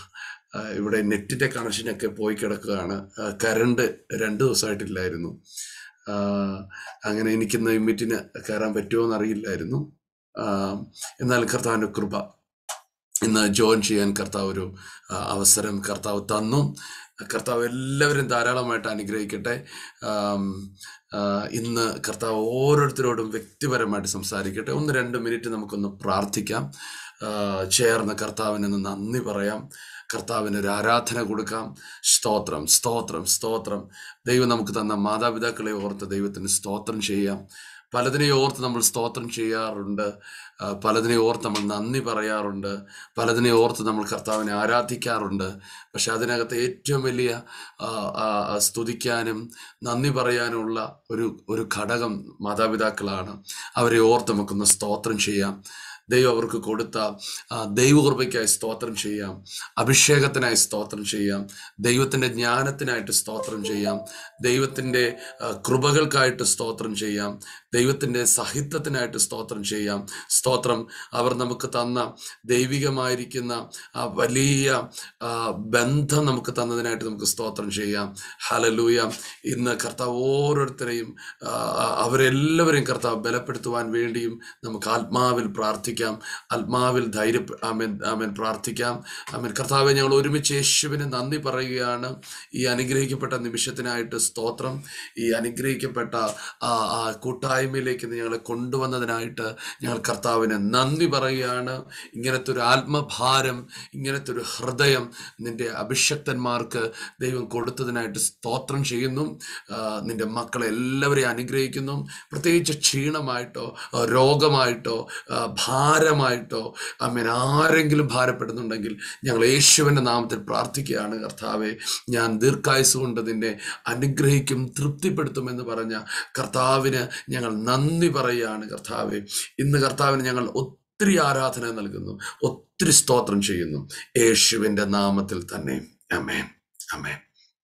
ആ, ഇവിടെ നെറ്റിന്റെ കണക്ഷനൊക്കെ പോയി കിടക്കുകയാണ് ആ, കറണ്ട് രണ്ട് ദിവസമായിട്ടില്ലായിരുന്നു ആ, അങ്ങനെ എനിക്കിന്ന് ഈ മീറ്റിന് കയറാൻ പറ്റുമോ എന്നറിയില്ലായിരുന്നു ആ, എന്നാൽ കർത്താവിൻ്റെ കൃപ ഇന്ന് ജോയിൻ ചെയ്യാൻ കർത്താവ് ഒരു ആ, അവസരം കർത്താവ് തന്നു കർത്താവ് എല്ലാവരും ധാരാളമായിട്ട് അനുഗ്രഹിക്കട്ടെ ആം, ആ, ഇന്ന് കർത്താവ് ഓരോരുത്തരോടും വ്യക്തിപരമായിട്ട് സംസാരിക്കട്ടെ ഒന്ന് രണ്ട് മിനിറ്റ് നമുക്കൊന്ന് പ്രാർത്ഥിക്കാം ആ, ചേർന്ന് കർത്താവിന് ഒന്ന് നന്ദി പറയാം കർത്താവിന് ഒരു ആരാധന കൊടുക്കാം സ്തോത്രം സ്തോത്രം സ്തോത്രം ദൈവം നമുക്ക് തന്ന മാതാപിതാക്കളെ ഓർത്ത് ദൈവത്തിന് സ്തോത്രം ചെയ്യാം പലതിനെ ഓർത്ത് നമ്മൾ സ്തോത്രം ചെയ്യാറുണ്ട് ആ, പലതിനെ ഓർത്ത് നമ്മൾ നന്ദി പറയാറുണ്ട് പലതിനെ ഓർത്ത് നമ്മൾ കർത്താവിനെ ആരാധിക്കാറുണ്ട് പക്ഷെ അതിനകത്ത് ഏറ്റവും വലിയ ആ, ആ, ആ, സ്തുതിക്കാനും നന്ദി പറയാനുള്ള ഒരു ഒരു ഘടകം മാതാപിതാക്കളാണ് അവരെ ഓർത്ത് നമുക്കൊന്ന് സ്തോത്രം ചെയ്യാം ദൈവം അവർക്ക് കൊടുത്ത ആ, ദൈവകൃപയ്ക്കായി സ്തോത്രം ചെയ്യാം അഭിഷേകത്തിനായി സ്തോത്രം ചെയ്യാം ദൈവത്തിൻ്റെ ജ്ഞാനത്തിനായിട്ട് സ്തോത്രം ചെയ്യാം ദൈവത്തിൻ്റെ ആ, കൃപകൾക്കായിട്ട് സ്തോത്രം ചെയ്യാം ദൈവത്തിൻ്റെ സാഹിത്യത്തിനായിട്ട് സ്തോത്രം ചെയ്യാം സ്തോത്രം അവർ നമുക്ക് തന്ന ദൈവികമായിരിക്കുന്ന ആ വലിയ ആ, ബന്ധം നമുക്ക് തന്നതിനായിട്ട് നമുക്ക് സ്തോത്രം ചെയ്യാം ഹലലൂയ ഇന്ന് കർത്താവ് ഓരോരുത്തരെയും ആ, ആ, അവരെല്ലാവരെയും കർത്താവ് ബലപ്പെടുത്തുവാൻ വേണ്ടിയും നമുക്ക് ആത്മാവിൽ പ്രാർത്ഥിക്കാം ആത്മാവിൽ ധൈര്യ ആമേൻ ആമേൻ പ്രാർത്ഥിക്കാം ആമേൻ കർത്താവെ ഞങ്ങൾ ഒരുമിച്ച് യേശുവിന് നന്ദി പറയുകയാണ് ഈ അനുഗ്രഹിക്കപ്പെട്ട നിമിഷത്തിനായിട്ട് സ്തോത്രം ഈ അനുഗ്രഹിക്കപ്പെട്ട ആ ആ കൂട്ടായ്മയിലേക്ക് ഇന്ന് ഞങ്ങളെ കൊണ്ടുവന്നതിനായിട്ട് ഞങ്ങൾ കർത്താവിന് നന്ദി പറയുകയാണ് ഇങ്ങനത്തെ ഒരു ആത്മഭാരം ഇങ്ങനത്തെ ഒരു ഹൃദയം നിന്റെ അഭിഷക്തന്മാർക്ക് ദൈവം കൊടുത്തതിനായിട്ട് സ്തോത്രം ചെയ്യുന്നു ആ, നിന്റെ മക്കളെ എല്ലാവരെയും അനുഗ്രഹിക്കുന്നു പ്രത്യേകിച്ച് ക്ഷീണമായിട്ടോ ആ, രോഗമായിട്ടോ ആ, ഭാരമായിട്ടോ അമ്മൻ ആരെങ്കിലും ഭാരപ്പെടുന്നുണ്ടെങ്കിൽ ഞങ്ങൾ യേശുവിൻ്റെ നാമത്തിൽ പ്രാർത്ഥിക്കുകയാണ് കർത്താവെ ഞാൻ ദീർഘായുസ് കൊണ്ട് നിന്നെ അനുഗ്രഹിക്കും തൃപ്തിപ്പെടുത്തുമെന്ന് പറഞ്ഞ കർത്താവിന് ഞങ്ങൾ നന്ദി പറയുകയാണ് കർത്താവെ ഇന്ന് കർത്താവിന് ഞങ്ങൾ ഒത്തിരി ആരാധന നൽകുന്നു ഒത്തിരി സ്തോത്രം ചെയ്യുന്നു യേശുവിൻ്റെ നാമത്തിൽ തന്നെ അമേൻ അമേൻ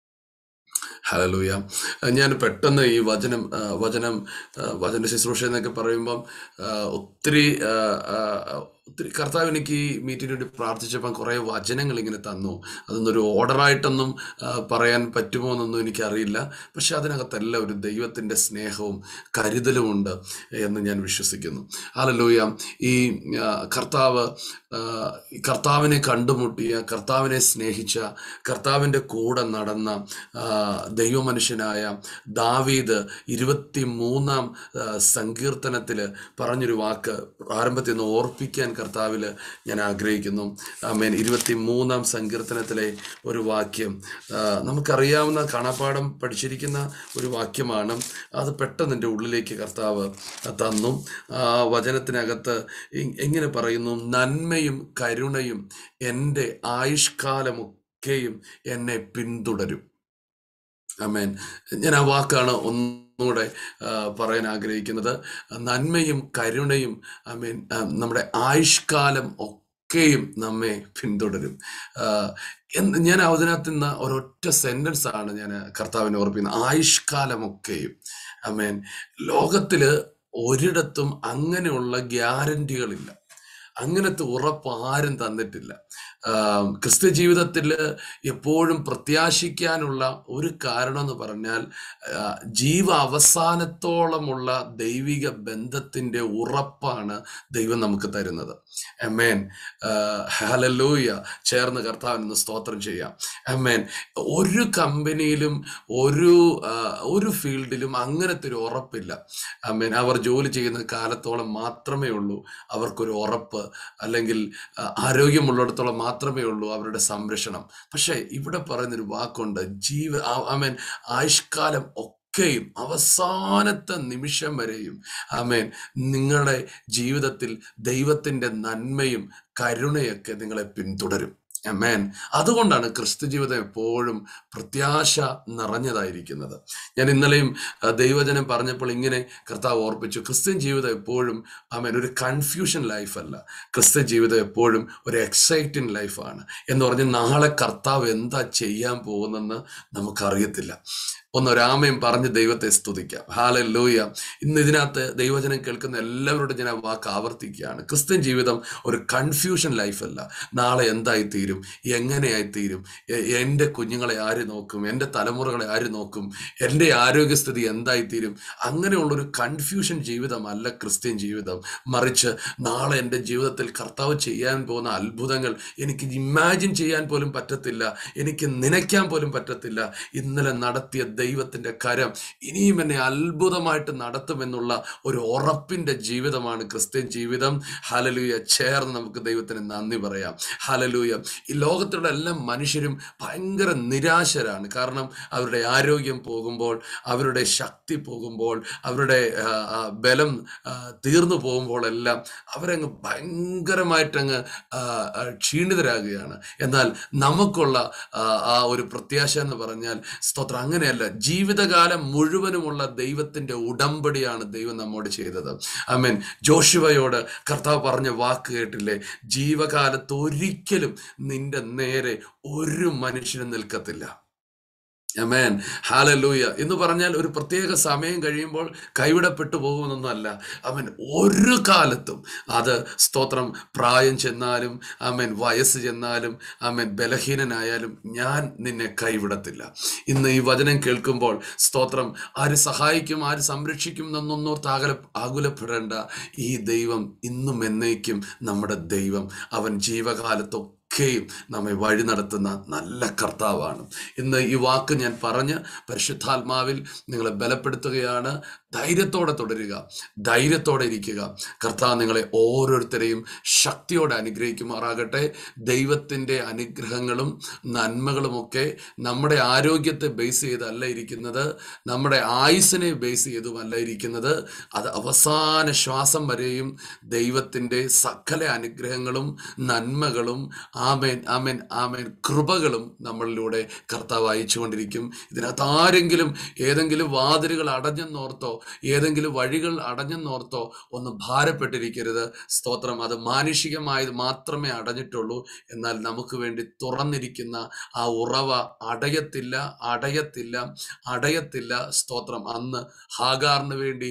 ഹലലൂയ ഞാൻ പെട്ടെന്ന് ഈ വചനം ആ, വചനം ആ, വചന ശുശ്രൂഷ എന്നൊക്കെ പറയുമ്പം ആ, ഒത്തിരി ആ, ആ, ഒത്തിരി കർത്താവ് എനിക്ക് ഈ മീറ്റിന് വേണ്ടി പ്രാർത്ഥിച്ചപ്പം കുറേ വചനങ്ങൾ ഇങ്ങനെ തന്നു അതൊന്നും ഒരു ഓർഡറായിട്ടൊന്നും ആ, പറയാൻ പറ്റുമോ എന്നൊന്നും എനിക്കറിയില്ല പക്ഷെ അതിനകത്തെല്ലാം ഒരു ദൈവത്തിൻ്റെ സ്നേഹവും കരുതലുമുണ്ട് എന്ന് ഞാൻ വിശ്വസിക്കുന്നു അല്ലൂയ ഈ ആ, കർത്താവ് ആ, ഈ കർത്താവിനെ കണ്ടുമുട്ടിയ കർത്താവിനെ സ്നേഹിച്ച കർത്താവിൻ്റെ കൂടെ നടന്ന ആ, ദൈവമനുഷ്യനായ ദാവീദ് ഇരുപത്തി മൂന്നാം സങ്കീർത്തനത്തിൽ പറഞ്ഞൊരു വാക്ക് ആരംഭത്തിൽ നിന്ന് ഓർപ്പിക്കാൻ കർത്താവിൽ ഞാൻ ആഗ്രഹിക്കുന്നു ആമേൻ ഇരുപത്തി മൂന്നാം സങ്കീർത്തനത്തിലെ ഒരു വാക്യം ആ, നമുക്കറിയാവുന്ന കാണാപ്പാടം പഠിച്ചിരിക്കുന്ന ഒരു വാക്യമാണ് അത് പെട്ടെന്ന് എൻ്റെ ഉള്ളിലേക്ക് കർത്താവ് തന്നു ആ വചനത്തിനകത്ത് ഇ- എങ്ങനെ പറയുന്നു നന്മയും കരുണയും എൻ്റെ ആയുഷ്കാലമൊക്കെയും എന്നെ പിന്തുടരും അമേൻ ഞാൻ ആ വാക്കാണ് ഒന്നുകൂടെ ആ, പറയാൻ ആഗ്രഹിക്കുന്നത് നന്മയും കരുണയും ഐ മീൻ നമ്മുടെ ആയുഷ്കാലം ഒക്കെയും നമ്മെ പിന്തുടരും ആ, എന്ന് ഞാൻ അതിനകത്ത് നിന്ന് ഒരൊറ്റ സെന്റൻസ് ആണ് ഞാൻ കർത്താവിനെ ഓർപ്പിക്കുന്നത് ആയുഷ്കാലമൊക്കെയും ഐ മീൻ ലോകത്തില് ഒരിടത്തും അങ്ങനെയുള്ള ഗ്യാരണ്ടികളില്ല അങ്ങനത്തെ ഉറപ്പ് ആരും തന്നിട്ടില്ല ആം, ക്രിസ്ത്യ ജീവിതത്തിൽ എപ്പോഴും പ്രത്യാശിക്കാനുള്ള ഒരു കാരണം എന്ന് പറഞ്ഞാൽ ആ, ജീവ അവസാനത്തോളമുള്ള ദൈവിക ബന്ധത്തിന്റെ ഉറപ്പാണ് ദൈവം നമുക്ക് തരുന്നത് അമേൻ ഹലലൂയ ചേർന്ന് കർത്താവിന് സ്തോത്രം ചെയ്യാം അമേൻ ഒരു കമ്പനിയിലും ഒരു ആ, ഒരു ഫീൽഡിലും അങ്ങനത്തെ ഒരു ഉറപ്പില്ല അമേൻ അവർ ജോലി ചെയ്യുന്ന കാലത്തോളം മാത്രമേ ഉള്ളൂ അവർക്കൊരു ഉറപ്പ് അല്ലെങ്കിൽ ആ, ആരോഗ്യമുള്ളിടത്തോളം മാത്രമേ ഉള്ളൂ അവരുടെ സംരക്ഷണം പക്ഷേ ഇവിടെ പറയുന്നൊരു വാക്കുണ്ട് ജീവ ആമേൻ ആയുഷ്കാലം ഒക്കെയും അവസാനത്തെ നിമിഷം വരെയും ആമേൻ നിങ്ങളുടെ ജീവിതത്തിൽ ദൈവത്തിൻ്റെ നന്മയും കരുണയൊക്കെ നിങ്ങളെ പിന്തുടരും അമേൻ അതുകൊണ്ടാണ് ക്രിസ്തു ജീവിതം എപ്പോഴും പ്രത്യാശ നിറഞ്ഞതായിരിക്കുന്നത് ഞാൻ ഇന്നലെയും ആ, ദൈവജനം പറഞ്ഞപ്പോൾ ഇങ്ങനെ കർത്താവ് ഓർപ്പിച്ചു ക്രിസ്ത്യൻ ജീവിതം എപ്പോഴും ആമേൻ ഒരു കൺഫ്യൂഷൻ ലൈഫല്ല ക്രിസ്ത്യൻ ജീവിതം എപ്പോഴും ഒരു എക്സൈറ്റിംഗ് ലൈഫാണ് എന്ന് പറഞ്ഞ് നാളെ കർത്താവ് എന്താ ചെയ്യാൻ പോകുന്നെന്ന് നമുക്കറിയത്തില്ല ഒന്ന് ഒരാമയും പറഞ്ഞ് ദൈവത്തെ സ്തുതിക്കാം ഹാല ലൂയ ഇന്ന് ഇതിനകത്ത് ദൈവജനം കേൾക്കുന്ന എല്ലാവരോടും ഞാൻ ആ വാക്ക് ആവർത്തിക്കുകയാണ് ക്രിസ്ത്യൻ ജീവിതം ഒരു കൺഫ്യൂഷൻ ലൈഫല്ല നാളെ എന്തായി തീരും എങ്ങനെയായി തീരും എ- എൻ്റെ കുഞ്ഞുങ്ങളെ ആര് നോക്കും എൻ്റെ തലമുറകളെ ആര് നോക്കും എൻ്റെ ആരോഗ്യസ്ഥിതി എന്തായി തീരും അങ്ങനെയുള്ളൊരു കൺഫ്യൂഷൻ ജീവിതമല്ല ക്രിസ്ത്യൻ ജീവിതം മറിച്ച് നാളെ എൻ്റെ ജീവിതത്തിൽ കർത്താവ് ചെയ്യാൻ പോകുന്ന അത്ഭുതങ്ങൾ എനിക്ക് ഇമാജിൻ ചെയ്യാൻ പോലും പറ്റത്തില്ല എനിക്ക് നനയ്ക്കാൻ പോലും പറ്റത്തില്ല ഇന്നലെ നടത്തിയ ദൈവത്തിൻ്റെ കരം ഇനിയും എന്നെ അത്ഭുതമായിട്ട് നടത്തുമെന്നുള്ള ഒരു ഉറപ്പിൻ്റെ ജീവിതമാണ് ക്രിസ്ത്യൻ ജീവിതം ഹലലൂയ ചേർന്ന് നമുക്ക് ദൈവത്തിന് നന്ദി പറയാം ഹലലൂയ ഈ ലോകത്തുള്ള എല്ലാ മനുഷ്യരും ഭയങ്കര നിരാശരാണ് കാരണം അവരുടെ ആരോഗ്യം പോകുമ്പോൾ അവരുടെ ശക്തി പോകുമ്പോൾ അവരുടെ ആ, ആ, ബലം ആ, തീർന്നു പോകുമ്പോഴെല്ലാം അവരങ്ങ് ഭയങ്കരമായിട്ടങ്ങ് ആ, ആ, ക്ഷീണിതരാകുകയാണ് എന്നാൽ നമുക്കുള്ള ആ, ആ ഒരു പ്രത്യാശ എന്ന് പറഞ്ഞാൽ സ്തോത്രം അങ്ങനെയല്ല ജീവിതകാലം മുഴുവനുമുള്ള ദൈവത്തിന്റെ ഉടമ്പടിയാണ് ദൈവം നമ്മോട് ചെയ്തത് അമേൻ ജോഷുവയോട് കർത്താവ് പറഞ്ഞ വാക്ക് കേട്ടില്ലേ ജീവകാലത്ത് ഒരിക്കലും നിന്റെ നേരെ ഒരു മനുഷ്യനും നിൽക്കത്തില്ല അമേൻ ഹാലലൂയ എന്ന് പറഞ്ഞാൽ ഒരു പ്രത്യേക സമയം കഴിയുമ്പോൾ കൈവിടപ്പെട്ടു പോകുമെന്നൊന്നുമല്ല അവൻ ഒരു കാലത്തും അത് സ്തോത്രം പ്രായം ചെന്നാലും അമേൻ വയസ്സ് ചെന്നാലും അമേൻ ബലഹീനനായാലും ഞാൻ നിന്നെ കൈവിടത്തില്ല ഇന്ന് ഈ വചനം കേൾക്കുമ്പോൾ സ്തോത്രം ആര് സഹായിക്കും ആര് സംരക്ഷിക്കും എന്നൊന്നോർത്ത് ആകല ആകുലപ്പെടേണ്ട ഈ ദൈവം ഇന്നും എന്നേക്കും നമ്മുടെ ദൈവം അവൻ ജീവകാലത്തൊക്കെ ഒക്കെയും നമ്മെ വഴി നടത്തുന്ന നല്ല കർത്താവാണ് ഇന്ന് ഈ വാക്ക് ഞാൻ പറഞ്ഞ് പരിശുദ്ധാത്മാവിൽ നിങ്ങളെ ബലപ്പെടുത്തുകയാണ് ധൈര്യത്തോടെ തുടരുക ധൈര്യത്തോടെ ഇരിക്കുക കർത്താവ് നിങ്ങളെ ഓരോരുത്തരെയും ശക്തിയോടെ അനുഗ്രഹിക്കുമാറാകട്ടെ ദൈവത്തിൻ്റെ അനുഗ്രഹങ്ങളും നന്മകളുമൊക്കെ നമ്മുടെ ആരോഗ്യത്തെ ബേസ് ചെയ്തല്ല ഇരിക്കുന്നത് നമ്മുടെ ആയുസിനെ ബേസ് ചെയ്തുമല്ല ഇരിക്കുന്നത് അത് അവസാന ശ്വാസം വരെയും ദൈവത്തിൻ്റെ സകല അനുഗ്രഹങ്ങളും നന്മകളും ആമേൻ ആമേൻ ആമേൻ കൃപകളും നമ്മളിലൂടെ കർത്താവ് അയച്ചുകൊണ്ടിരിക്കും ഇതിനകത്ത് ആരെങ്കിലും ഏതെങ്കിലും വാതിലുകൾ അടഞ്ഞെന്നോർത്തോ ഏതെങ്കിലും വഴികൾ അടഞ്ഞെന്നോർത്തോ ഒന്ന് ഭാരപ്പെട്ടിരിക്കരുത് സ്തോത്രം അത് മാനുഷികമായത് മാത്രമേ അടഞ്ഞിട്ടുള്ളൂ എന്നാൽ നമുക്ക് വേണ്ടി തുറന്നിരിക്കുന്ന ആ ഉറവ അടയത്തില്ല അടയത്തില്ല അടയത്തില്ല സ്തോത്രം അന്ന് ഹാഗാറിന് വേണ്ടി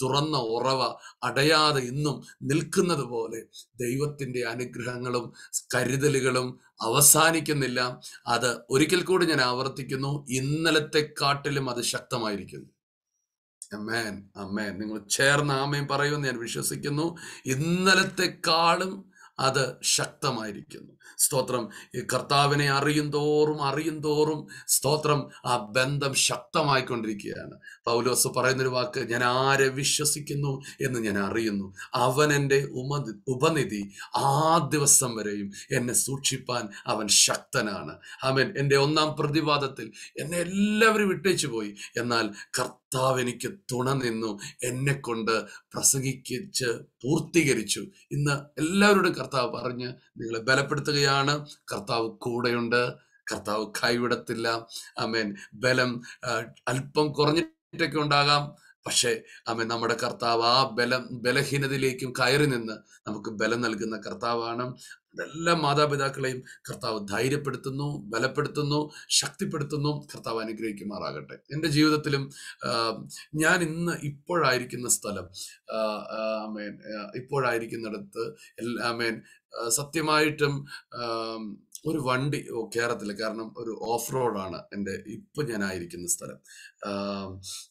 തുറന്ന ഉറവ അടയാതെ ഇന്നും നിൽക്കുന്നത് പോലെ ദൈവത്തിന്റെ അനുഗ്രഹങ്ങളും കരുതലുകളും അവസാനിക്കുന്നില്ല അത് ഒരിക്കൽ കൂടി ഞാൻ ആവർത്തിക്കുന്നു ഇന്നലത്തെക്കാട്ടിലും അത് ശക്തമായിരിക്കുന്നു അമ്മേൻ അമ്മേൻ നിങ്ങൾ ചേർന്ന് ആമയും പറയുമെന്ന് ഞാൻ വിശ്വസിക്കുന്നു ഇന്നലത്തെക്കാളും അത് ശക്തമായിരിക്കുന്നു സ്തോത്രം ഈ കർത്താവിനെ അറിയും തോറും അറിയും തോറും സ്തോത്രം ആ ബന്ധം ശക്തമായിക്കൊണ്ടിരിക്കുകയാണ് പൗലോസ് പറയുന്നൊരു വാക്ക് ഞാൻ ആരെ വിശ്വസിക്കുന്നു എന്ന് ഞാൻ അറിയുന്നു അവൻ എൻ്റെ ഉമതി ഉപനിധി ആ ദിവസം വരെയും എന്നെ സൂക്ഷിപ്പാൻ അവൻ ശക്തനാണ് അവൻ എൻ്റെ ഒന്നാം പ്രതിവാദത്തിൽ എന്നെ എല്ലാവരും വിട്ടേച്ചു പോയി എന്നാൽ കർത്താവ് എനിക്ക് തുണ നിന്നു എന്നെ കൊണ്ട് പ്രസംഗിച്ച് പൂർത്തീകരിച്ചു ഇന്ന് എല്ലാവരോടും കർത്താവ് പറഞ്ഞ് നിങ്ങളെ ബലപ്പെടുത്തുകയാണ് കർത്താവ് കൂടെയുണ്ട് കർത്താവ് കൈവിടത്തില്ല അമേൻ ബലം ആ, അല്പം കുറഞ്ഞിട്ടൊക്കെ ഉണ്ടാകാം പക്ഷേ അമേൻ നമ്മുടെ കർത്താവ് ആ ബലം ബലഹീനതയിലേക്കും കയറി നിന്ന് നമുക്ക് ബലം നൽകുന്ന കർത്താവാണ് എല്ലാ മാതാപിതാക്കളെയും കർത്താവ് ധൈര്യപ്പെടുത്തുന്നു ബലപ്പെടുത്തുന്നു ശക്തിപ്പെടുത്തുന്നു കർത്താവ് അനുഗ്രഹിക്കുമാറാകട്ടെ എൻ്റെ ജീവിതത്തിലും ആ, ഞാൻ ഇന്ന് ഇപ്പോഴായിരിക്കുന്ന സ്ഥലം ആ, ആ, ആമേൻ ആ, ഇപ്പോഴായിരിക്കുന്നിടത്ത് എല്ലാ ആമേൻ ആ, സത്യമായിട്ടും ആം, ഒരു വണ്ടി ഓ, കേരളത്തില് കാരണം ഒരു ഓഫ് റോഡാണ് എൻ്റെ ഇപ്പൊ ഞാൻ ആയിരിക്കുന്ന സ്ഥലം ആം,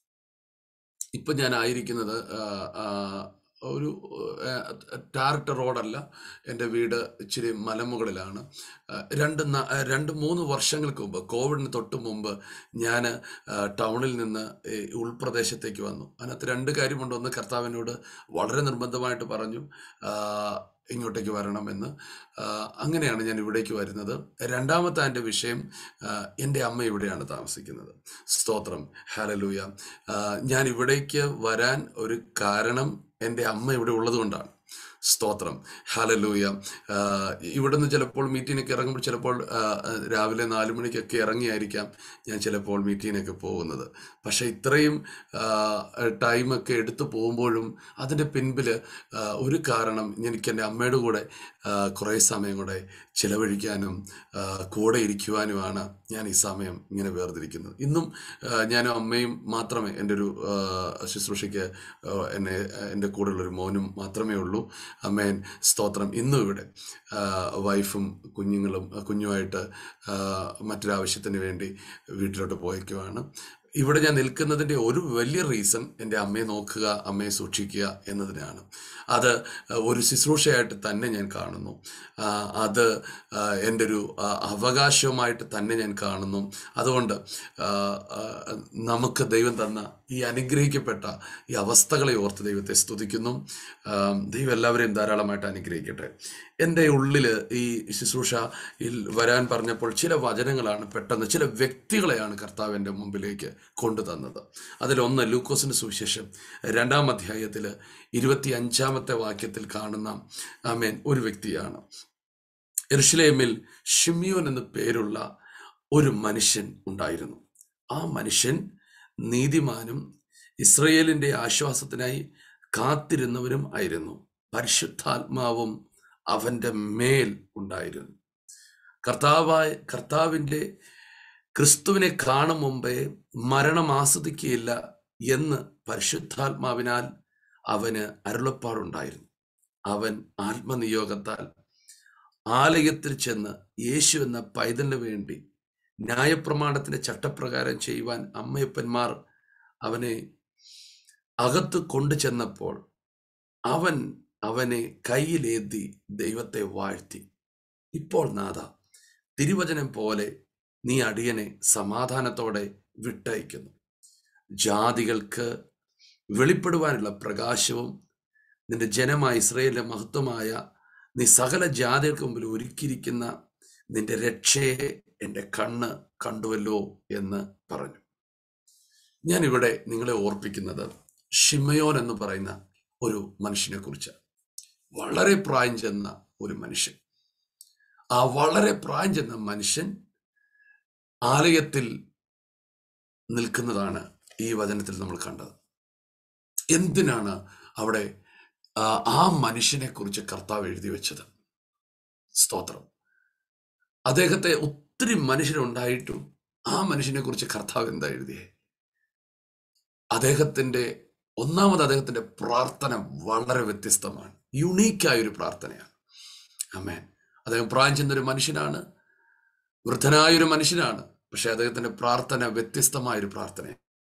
ഇപ്പൊ ഞാൻ ആയിരിക്കുന്നത് ആ, ആ, ഒരു ടാറിട്ട റോഡല്ല എൻ്റെ വീട് ഇച്ചിരി മലമുകളിലാണ് ആ, രണ്ട് ന- ആ, രണ്ട് മൂന്ന് വർഷങ്ങൾക്ക് മുമ്പ് കോവിഡിന് തൊട്ട് മുമ്പ് ഞാൻ ടൗണിൽ നിന്ന് ഈ ഉൾപ്രദേശത്തേക്ക് വന്നു അതിനകത്ത് രണ്ട് കാര്യമുണ്ട് ഒന്ന് കർത്താവിനോട് വളരെ നിർബന്ധമായിട്ട് പറഞ്ഞു ആ, ഇങ്ങോട്ടേക്ക് വരണമെന്ന് ആ, അങ്ങനെയാണ് ഞാൻ ഇവിടേക്ക് വരുന്നത് രണ്ടാമത്തെ എൻ്റെ വിഷയം ആ, എൻ്റെ അമ്മ ഇവിടെയാണ് താമസിക്കുന്നത് സ്തോത്രം ഹാലലൂയ ആ, ഞാൻ ഇവിടേക്ക് വരാൻ ഒരു കാരണം എൻ്റെ അമ്മ ഇവിടെ ഉള്ളത് കൊണ്ടാണ് സ്തോത്രം ഹാലലൂയ ഇവിടുന്ന് ചിലപ്പോൾ മീറ്റിങ്ങിനൊക്കെ ഇറങ്ങുമ്പോൾ ചിലപ്പോൾ ആ, ആ, രാവിലെ നാല് മണിക്കൊക്കെ ഇറങ്ങിയായിരിക്കാം ഞാൻ ചിലപ്പോൾ മീറ്റിങ്ങിനൊക്കെ പോകുന്നത് പക്ഷെ ഇത്രയും ആ, ടൈമൊക്കെ എടുത്തു പോകുമ്പോഴും അതിൻ്റെ പിൻപിൽ ഒരു കാരണം എനിക്ക് എൻ്റെ അമ്മയുടെ കൂടെ ആ, കുറേ സമയം കൂടെ ചിലവഴിക്കാനും ആ, കൂടെ ഇരിക്കുവാനുമാണ് ഞാൻ ഈ സമയം ഇങ്ങനെ വേർതിരിക്കുന്നത് ഇന്നും ആ, ഞാനും അമ്മയും മാത്രമേ എൻ്റെ ഒരു ആ, ശുശ്രൂഷയ്ക്ക് ആ, എന്നെ എൻ്റെ കൂടെയുള്ളൊരു മോനും മാത്രമേ ഉള്ളൂ അമ്മേൻ സ്തോത്രം ഇന്നും ഇവിടെ ആ, വൈഫും കുഞ്ഞുങ്ങളും ആ, കുഞ്ഞുമായിട്ട് ആ, മറ്റൊരാവശ്യത്തിന് വേണ്ടി വീട്ടിലോട്ട് പോയേക്കുവാണ് ഇവിടെ ഞാൻ നിൽക്കുന്നതിൻ്റെ ഒരു വലിയ റീസൺ എൻ്റെ അമ്മയെ നോക്കുക അമ്മയെ സൂക്ഷിക്കുക എന്നതിനാണ് അത് ഒരു ശുശ്രൂഷയായിട്ട് തന്നെ ഞാൻ കാണുന്നു ആ, അത് ആ, എൻ്റെ ഒരു ആ, അവകാശവുമായിട്ട് തന്നെ ഞാൻ കാണുന്നു അതുകൊണ്ട് ആ, ആ, നമുക്ക് ദൈവം തന്ന ഈ അനുഗ്രഹിക്കപ്പെട്ട ഈ അവസ്ഥകളെ ഓർത്ത് ദൈവത്തെ സ്തുതിക്കുന്നു ആ, ദൈവം എല്ലാവരെയും ധാരാളമായിട്ട് അനുഗ്രഹിക്കട്ടെ എൻ്റെ ഉള്ളിൽ ഈ ശുശ്രൂഷയിൽ വരാൻ പറഞ്ഞപ്പോൾ ചില വചനങ്ങളാണ് പെട്ടെന്ന് ചില വ്യക്തികളെയാണ് കർത്താവ് എൻ്റെ മുമ്പിലേക്ക് കൊണ്ടുതന്നത് അതിലൊന്ന് ലൂക്കോസിൻ്റെ സുവിശേഷം രണ്ടാം അധ്യായത്തിൽ ഇരുപത്തി അഞ്ചാമത്തെ വാക്യത്തിൽ കാണുന്ന ആമേൻ ഒരു വ്യക്തിയാണ് എറുഷലേമിൽ ഷിമിയോൻ എന്ന പേരുള്ള ഒരു മനുഷ്യൻ ഉണ്ടായിരുന്നു ആ മനുഷ്യൻ നീതിമാനും ഇസ്രയേലിന്റെ ആശ്വാസത്തിനായി കാത്തിരുന്നവരും ആയിരുന്നു പരിശുദ്ധാത്മാവും അവന്റെ മേൽ ഉണ്ടായിരുന്നു കർത്താവായ കർത്താവിൻ്റെ ക്രിസ്തുവിനെ കാണും മുമ്പേ മരണം ആസ്വദിക്കുകയില്ല എന്ന് പരിശുദ്ധാത്മാവിനാൽ അവന് അരുളപ്പാടുണ്ടായിരുന്നു അവൻ ആത്മനിയോഗത്താൽ ആലയത്തിൽ ചെന്ന് യേശു എന്ന പൈതലിന് വേണ്ടി ന്യായപ്രമാണത്തിന്റെ ചട്ടപ്രകാരം ചെയ്യുവാൻ അമ്മയപ്പന്മാർ അവനെ അകത്ത് കൊണ്ടു ചെന്നപ്പോൾ അവൻ അവനെ കയ്യിലേന്തി ദൈവത്തെ വാഴ്ത്തി ഇപ്പോൾ നാഥ തിരുവചനം പോലെ നീ അടിയനെ സമാധാനത്തോടെ വിട്ടയക്കുന്നു ജാതികൾക്ക് വെളിപ്പെടുവാനുള്ള പ്രകാശവും നിന്റെ ജനമായ ഇസ്രയേലിന്റെ മഹത്വമായ നീ സകല ജാതികൾക്ക് മുമ്പിൽ ഒരുക്കിയിരിക്കുന്ന നിന്റെ രക്ഷയെ എൻ്റെ കണ്ണ് കണ്ടുവല്ലോ എന്ന് പറഞ്ഞു ഞാൻ ഇവിടെ നിങ്ങളെ ഓർപ്പിക്കുന്നത് ഷിമയോൻ എന്ന് പറയുന്ന ഒരു മനുഷ്യനെ കുറിച്ച് വളരെ പ്രായം ചെന്ന ഒരു മനുഷ്യൻ ആ വളരെ പ്രായം ചെന്ന മനുഷ്യൻ ആലയത്തിൽ നിൽക്കുന്നതാണ് ഈ വചനത്തിൽ നമ്മൾ കണ്ടത് എന്തിനാണ് അവിടെ ആ ആ മനുഷ്യനെ കുറിച്ച് കർത്താവ് എഴുതി വെച്ചത് സ്തോത്രം അദ്ദേഹത്തെ ഒത്തിരി മനുഷ്യരുണ്ടായിട്ടും ആ മനുഷ്യനെ കുറിച്ച് കർത്താവ് എന്താ എഴുതിയേ അദ്ദേഹത്തിന്റെ ഒന്നാമത് അദ്ദേഹത്തിന്റെ പ്രാർത്ഥന വളരെ വ്യത്യസ്തമാണ് യുണീക്കായ ഒരു പ്രാർത്ഥനയാണ് അമേൻ അദ്ദേഹം പ്രായം ചെന്ന ഒരു മനുഷ്യനാണ് വൃദ്ധനായ ഒരു മനുഷ്യനാണ് പക്ഷെ അദ്ദേഹത്തിന്റെ പ്രാർത്ഥന വ്യത്യസ്തമായ ഒരു പ്രാർത്ഥന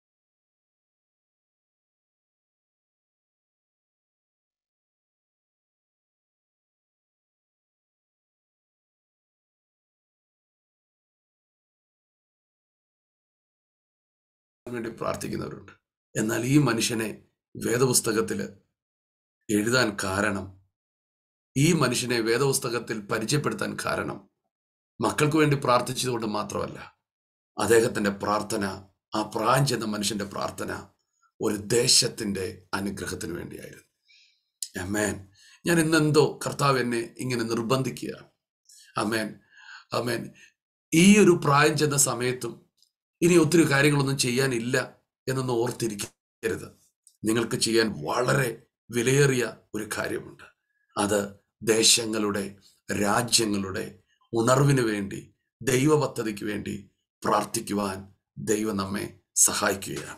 വേണ്ടി പ്രാർത്ഥിക്കുന്നവരുണ്ട് എന്നാൽ ഈ മനുഷ്യനെ വേദപുസ്തകത്തിൽ എഴുതാൻ കാരണം ഈ മനുഷ്യനെ വേദപുസ്തകത്തിൽ പരിചയപ്പെടുത്താൻ കാരണം മക്കൾക്ക് വേണ്ടി പ്രാർത്ഥിച്ചതുകൊണ്ട് മാത്രമല്ല അദ്ദേഹത്തിന്റെ പ്രാർത്ഥന ആ പ്രായം ചെന്ന മനുഷ്യന്റെ പ്രാർത്ഥന ഒരു ദേശത്തിന്റെ അനുഗ്രഹത്തിന് വേണ്ടിയായിരുന്നു അമേൻ ഞാൻ ഇന്നെന്തോ കർത്താവ് എന്നെ ഇങ്ങനെ നിർബന്ധിക്കുകയാണ് അമേൻ അമേൻ ഈ ഒരു പ്രായം ചെന്ന സമയത്തും ഇനി ഒത്തിരി കാര്യങ്ങളൊന്നും ചെയ്യാനില്ല എന്നൊന്നും ഓർത്തിരിക്കരുത് നിങ്ങൾക്ക് ചെയ്യാൻ വളരെ വിലയേറിയ ഒരു കാര്യമുണ്ട് അത് ദേശങ്ങളുടെ രാജ്യങ്ങളുടെ ഉണർവിന് വേണ്ടി ദൈവ പദ്ധതിക്ക് വേണ്ടി പ്രാർത്ഥിക്കുവാൻ ദൈവം നമ്മെ സഹായിക്കുകയാണ്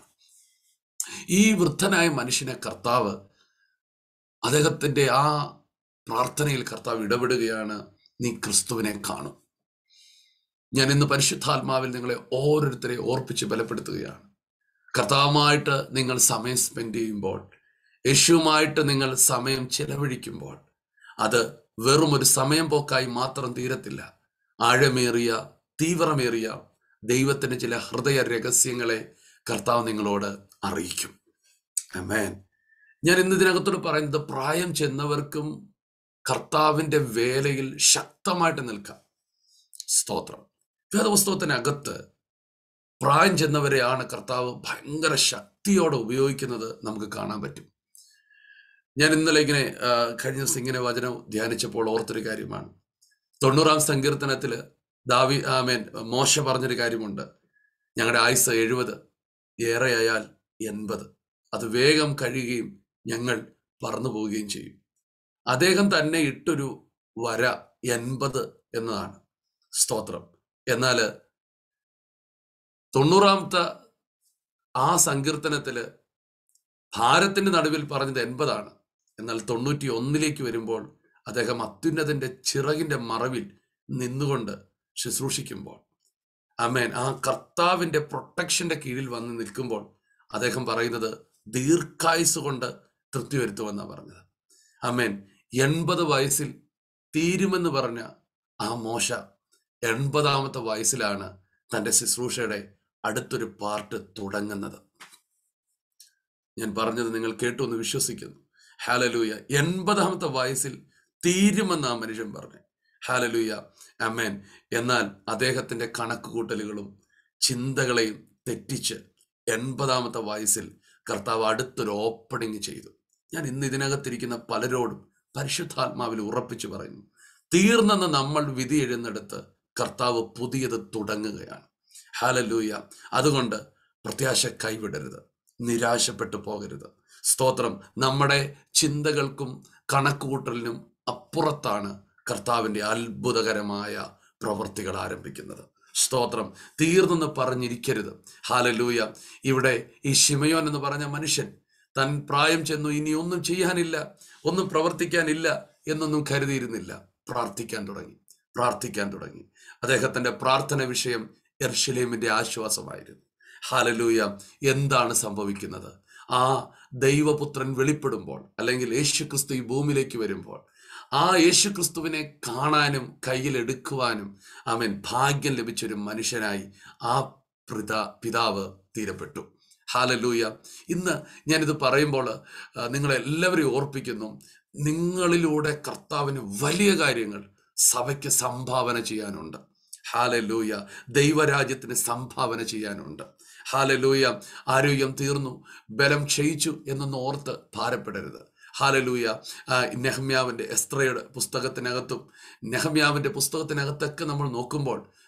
ഈ വൃദ്ധനായ മനുഷ്യനെ കർത്താവ് അദ്ദേഹത്തിന്റെ ആ പ്രാർത്ഥനയിൽ കർത്താവ് ഇടപെടുകയാണ് നീ ക്രിസ്തുവിനെ കാണും ഞാൻ ഇന്ന് പരിശുദ്ധാത്മാവിൽ നിങ്ങളെ ഓരോരുത്തരെ ഓർപ്പിച്ച് ബലപ്പെടുത്തുകയാണ് കർത്താവുമായിട്ട് നിങ്ങൾ സമയം സ്പെൻഡ് ചെയ്യുമ്പോൾ യേശുവുമായിട്ട് നിങ്ങൾ സമയം ചെലവഴിക്കുമ്പോൾ അത് വെറും ഒരു സമയം പോക്കായി മാത്രം തീരത്തില്ല ആഴമേറിയ തീവ്രമേറിയ ദൈവത്തിന്റെ ചില ഹൃദയ രഹസ്യങ്ങളെ കർത്താവ് നിങ്ങളോട് അറിയിക്കും അമേൻ ഞാൻ ഇന്ന് ഇതിനകത്തോട് പറയുന്നത് പ്രായം ചെന്നവർക്കും കർത്താവിന്റെ വേലയിൽ ശക്തമായിട്ട് നിൽക്കാം സ്തോത്രം വേദപുസ്തകത്തിനകത്ത് പ്രായം ചെന്നവരെയാണ് കർത്താവ് ഭയങ്കര ശക്തിയോടെ ഉപയോഗിക്കുന്നത് നമുക്ക് കാണാൻ പറ്റും ഞാൻ ഇന്നലെ ഇങ്ങനെ ആ, കഴിഞ്ഞ ദിവസം ഇങ്ങനെ വചനം ധ്യാനിച്ചപ്പോൾ ഓർത്തൊരു കാര്യമാണ് തൊണ്ണൂറാം സങ്കീർത്തനത്തില് ദാവി ആമേൻ മോശ പറഞ്ഞൊരു കാര്യമുണ്ട് ഞങ്ങളുടെ ആയുസ് എഴുപത് ഏറെയായാൽ എൺപത് അത് വേഗം കഴിയുകയും ഞങ്ങൾ പറന്നു പോവുകയും ചെയ്യും അദ്ദേഹം തന്നെ ഇട്ടൊരു വര എൺപത് എന്നതാണ് സ്തോത്രം എന്നാല് തൊണ്ണൂറാമത്തെ ആ സങ്കീർത്തനത്തില് ഭാരത്തിന്റെ നടുവിൽ പറഞ്ഞത് എൺപതാണ് എന്നാൽ തൊണ്ണൂറ്റി ഒന്നിലേക്ക് വരുമ്പോൾ അദ്ദേഹം അത്യുന്നതന്റെ ചിറകിന്റെ മറവിൽ നിന്നുകൊണ്ട് ശുശ്രൂഷിക്കുമ്പോൾ അമേൻ ആ കർത്താവിന്റെ പ്രൊട്ടക്ഷന്റെ കീഴിൽ വന്ന് നിൽക്കുമ്പോൾ അദ്ദേഹം പറയുന്നത് ദീർഘായുസ് കൊണ്ട് തൃപ്തി വരുത്തുമെന്നാണ് പറഞ്ഞത് അമേൻ എൺപത് വയസ്സിൽ തീരുമെന്ന് പറഞ്ഞ ആ മോശ എൺപതാമത്തെ വയസ്സിലാണ് തന്റെ ശുശ്രൂഷയുടെ അടുത്തൊരു പാർട്ട് തുടങ്ങുന്നത് ഞാൻ പറഞ്ഞത് നിങ്ങൾ കേട്ടു എന്ന് വിശ്വസിക്കുന്നു ഹാലലൂയ എൺപതാമത്തെ വയസ്സിൽ തീരുമെന്ന് ആ മനുഷ്യൻ പറഞ്ഞു ഹാലലൂയ അമേൻ എന്നാൽ അദ്ദേഹത്തിന്റെ കണക്കുകൂട്ടലുകളും ചിന്തകളെയും തെറ്റിച്ച് എൺപതാമത്തെ വയസ്സിൽ കർത്താവ് അടുത്തൊരു ഓപ്പണിംഗ് ചെയ്തു ഞാൻ ഇന്ന് ഇതിനകത്തിരിക്കുന്ന പലരോടും പരിശുദ്ധാത്മാവിൽ ഉറപ്പിച്ചു പറയുന്നു തീർന്നെന്ന് നമ്മൾ വിധി എഴുന്നെടുത്ത് കർത്താവ് പുതിയത് തുടങ്ങുകയാണ് ഹാലലൂയ അതുകൊണ്ട് പ്രത്യാശ കൈവിടരുത് നിരാശപ്പെട്ടു പോകരുത് സ്തോത്രം നമ്മുടെ ചിന്തകൾക്കും കണക്കുകൂട്ടലിനും അപ്പുറത്താണ് കർത്താവിൻ്റെ അത്ഭുതകരമായ പ്രവൃത്തികൾ ആരംഭിക്കുന്നത് സ്തോത്രം തീർന്നെന്ന് പറഞ്ഞിരിക്കരുത് ഹാലലൂയ ഇവിടെ ഈ ശിമയോൻ എന്ന് പറഞ്ഞ മനുഷ്യൻ തൻ പ്രായം ചെന്നു ഇനി ഒന്നും ചെയ്യാനില്ല ഒന്നും പ്രവർത്തിക്കാനില്ല എന്നൊന്നും കരുതിയിരുന്നില്ല പ്രാർത്ഥിക്കാൻ തുടങ്ങി പ്രാർത്ഥിക്കാൻ തുടങ്ങി അദ്ദേഹത്തിന്റെ പ്രാർത്ഥന വിഷയം എർഷലേമിന്റെ ആശ്വാസമായിരുന്നു ഹാലലൂയ എന്താണ് സംഭവിക്കുന്നത് ആ ദൈവപുത്രൻ വെളിപ്പെടുമ്പോൾ അല്ലെങ്കിൽ യേശുക്രിസ്തു ഈ ഭൂമിയിലേക്ക് വരുമ്പോൾ ആ യേശുക്രിസ്തുവിനെ കാണാനും കയ്യിലെടുക്കുവാനും അവൻ ഭാഗ്യം ലഭിച്ചൊരു മനുഷ്യനായി ആ പിതാ പിതാവ് തീരപ്പെട്ടു ഹാലലൂയ ഇന്ന് ഞാനിത് പറയുമ്പോൾ ആ, നിങ്ങളെല്ലാവരെയും ഓർപ്പിക്കുന്നു നിങ്ങളിലൂടെ കർത്താവിന് വലിയ കാര്യങ്ങൾ സഭയ്ക്ക് സംഭാവന ചെയ്യാനുണ്ട് ഹാലലൂയ ദൈവരാജ്യത്തിന് സംഭാവന ചെയ്യാനുണ്ട് ഹാലലൂയ ആരോഗ്യം തീർന്നു ബലം ക്ഷയിച്ചു എന്നൊന്ന് ഓർത്ത് ഭാരപ്പെടരുത് ഹാലലൂയ ആ, നെഹമ്യാവിന്റെ എസ്ത്രയുടെ പുസ്തകത്തിനകത്തും നെഹമ്യാവിന്റെ പുസ്തകത്തിനകത്തൊക്കെ നമ്മൾ നോക്കുമ്പോൾ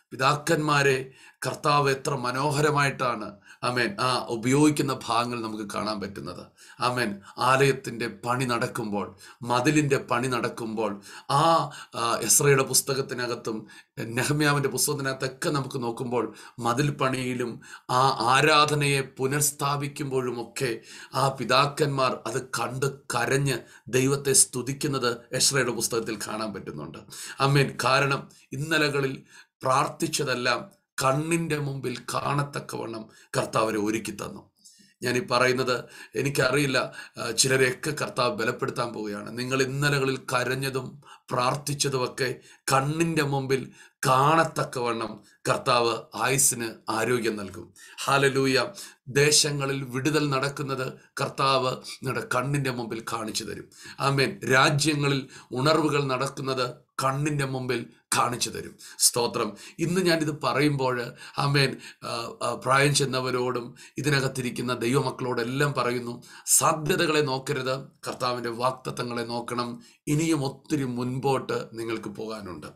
പിതാക്കന്മാരെ കർത്താവ് എത്ര മനോഹരമായിട്ടാണ് ആമേൻ ആ ഉപയോഗിക്കുന്ന ഭാഗങ്ങൾ നമുക്ക് കാണാൻ പറ്റുന്നത് ആമേൻ ആലയത്തിൻ്റെ പണി നടക്കുമ്പോൾ മതിലിൻ്റെ പണി നടക്കുമ്പോൾ ആ ആ, എസ്രയുടെ പുസ്തകത്തിനകത്തും നെഹമ്യാവിൻ്റെ പുസ്തകത്തിനകത്തൊക്കെ നമുക്ക് നോക്കുമ്പോൾ മതിൽ പണിയിലും ആ ആരാധനയെ പുനഃസ്ഥാപിക്കുമ്പോഴുമൊക്കെ ആ പിതാക്കന്മാർ അത് കണ്ട് കരഞ്ഞ് ദൈവത്തെ സ്തുതിക്കുന്നത് എസ്രയുടെ പുസ്തകത്തിൽ കാണാൻ പറ്റുന്നുണ്ട് അമ്മേൻ കാരണം ഇന്നലകളിൽ പ്രാർത്ഥിച്ചതെല്ലാം കണ്ണിൻ്റെ മുമ്പിൽ കാണത്തക്കവണ്ണം കർത്താവരെ ഒരുക്കി തന്നു ഞാൻ ഈ പറയുന്നത് എനിക്കറിയില്ല ആ, ചിലരെയൊക്കെ കർത്താവ് ബലപ്പെടുത്താൻ പോവുകയാണ് നിങ്ങൾ ഇന്നലകളിൽ കരഞ്ഞതും പ്രാർത്ഥിച്ചതുമൊക്കെ കണ്ണിൻ്റെ മുമ്പിൽ കാണത്തക്കവണ്ണം കർത്താവ് ആയുസിന് ആരോഗ്യം നൽകും ഹാലലൂയ ദേശങ്ങളിൽ വിടുതൽ നടക്കുന്നത് കർത്താവ് നിങ്ങളുടെ കണ്ണിൻ്റെ മുമ്പിൽ കാണിച്ചു തരും ആമേൻ രാജ്യങ്ങളിൽ ഉണർവുകൾ നടക്കുന്നത് കണ്ണിൻ്റെ മുമ്പിൽ കാണിച്ചു തരും സ്തോത്രം ഇന്ന് ഞാനിത് പറയുമ്പോൾ ആമേൻ ആ, ആ, പ്രായം ചെന്നവരോടും ഇതിനകത്തിരിക്കുന്ന ദൈവമക്കളോടെല്ലാം പറയുന്നു സാധ്യതകളെ നോക്കരുത് കർത്താവിൻ്റെ വാക്തത്വങ്ങളെ നോക്കണം ഇനിയും ഒത്തിരി മുൻപോട്ട് നിങ്ങൾക്ക് പോകാനുണ്ട്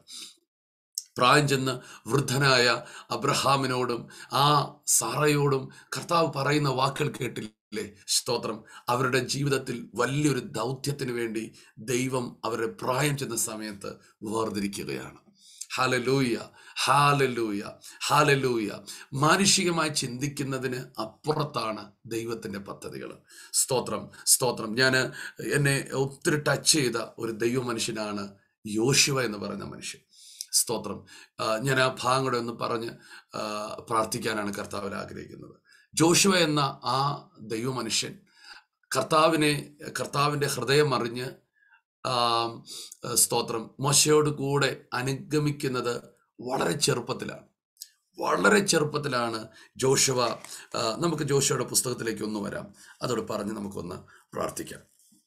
പ്രായം ചെന്ന് വൃദ്ധനായ അബ്രഹാമിനോടും ആ സാറയോടും കർത്താവ് പറയുന്ന വാക്കുകൾ കേട്ടില്ലേ സ്തോത്രം അവരുടെ ജീവിതത്തിൽ വലിയൊരു ദൗത്യത്തിന് വേണ്ടി ദൈവം അവരുടെ പ്രായം ചെന്ന സമയത്ത് വേർതിരിക്കുകയാണ് ഹാലലൂയ ഹാലലൂയ ഹാലലൂയ മാനുഷികമായി ചിന്തിക്കുന്നതിന് അപ്പുറത്താണ് ദൈവത്തിൻ്റെ പദ്ധതികൾ സ്തോത്രം സ്തോത്രം ഞാൻ എന്നെ ഒത്തിരി ടച്ച് ചെയ്ത ഒരു ദൈവ മനുഷ്യനാണ് യോശുവ എന്ന് പറയുന്ന മനുഷ്യൻ സ്തോത്രം ആ, ഞാൻ ആ ഭാഗങ്ങളെ ഒന്ന് പറഞ്ഞ് ആ, പ്രാർത്ഥിക്കാനാണ് കർത്താവിൽ ആഗ്രഹിക്കുന്നത് ജോഷുവ എന്ന ആ ദൈവ മനുഷ്യൻ കർത്താവിനെ കർത്താവിൻ്റെ ഹൃദയം അറിഞ്ഞ് ആ, സ്തോത്രം മോശയോട് കൂടെ അനുഗമിക്കുന്നത് വളരെ ചെറുപ്പത്തിലാണ് വളരെ ചെറുപ്പത്തിലാണ് ജോഷുവ ആ, നമുക്ക് ജോഷുവയുടെ പുസ്തകത്തിലേക്ക് ഒന്ന് വരാം അതോട് പറഞ്ഞ് നമുക്കൊന്ന് പ്രാർത്ഥിക്കാം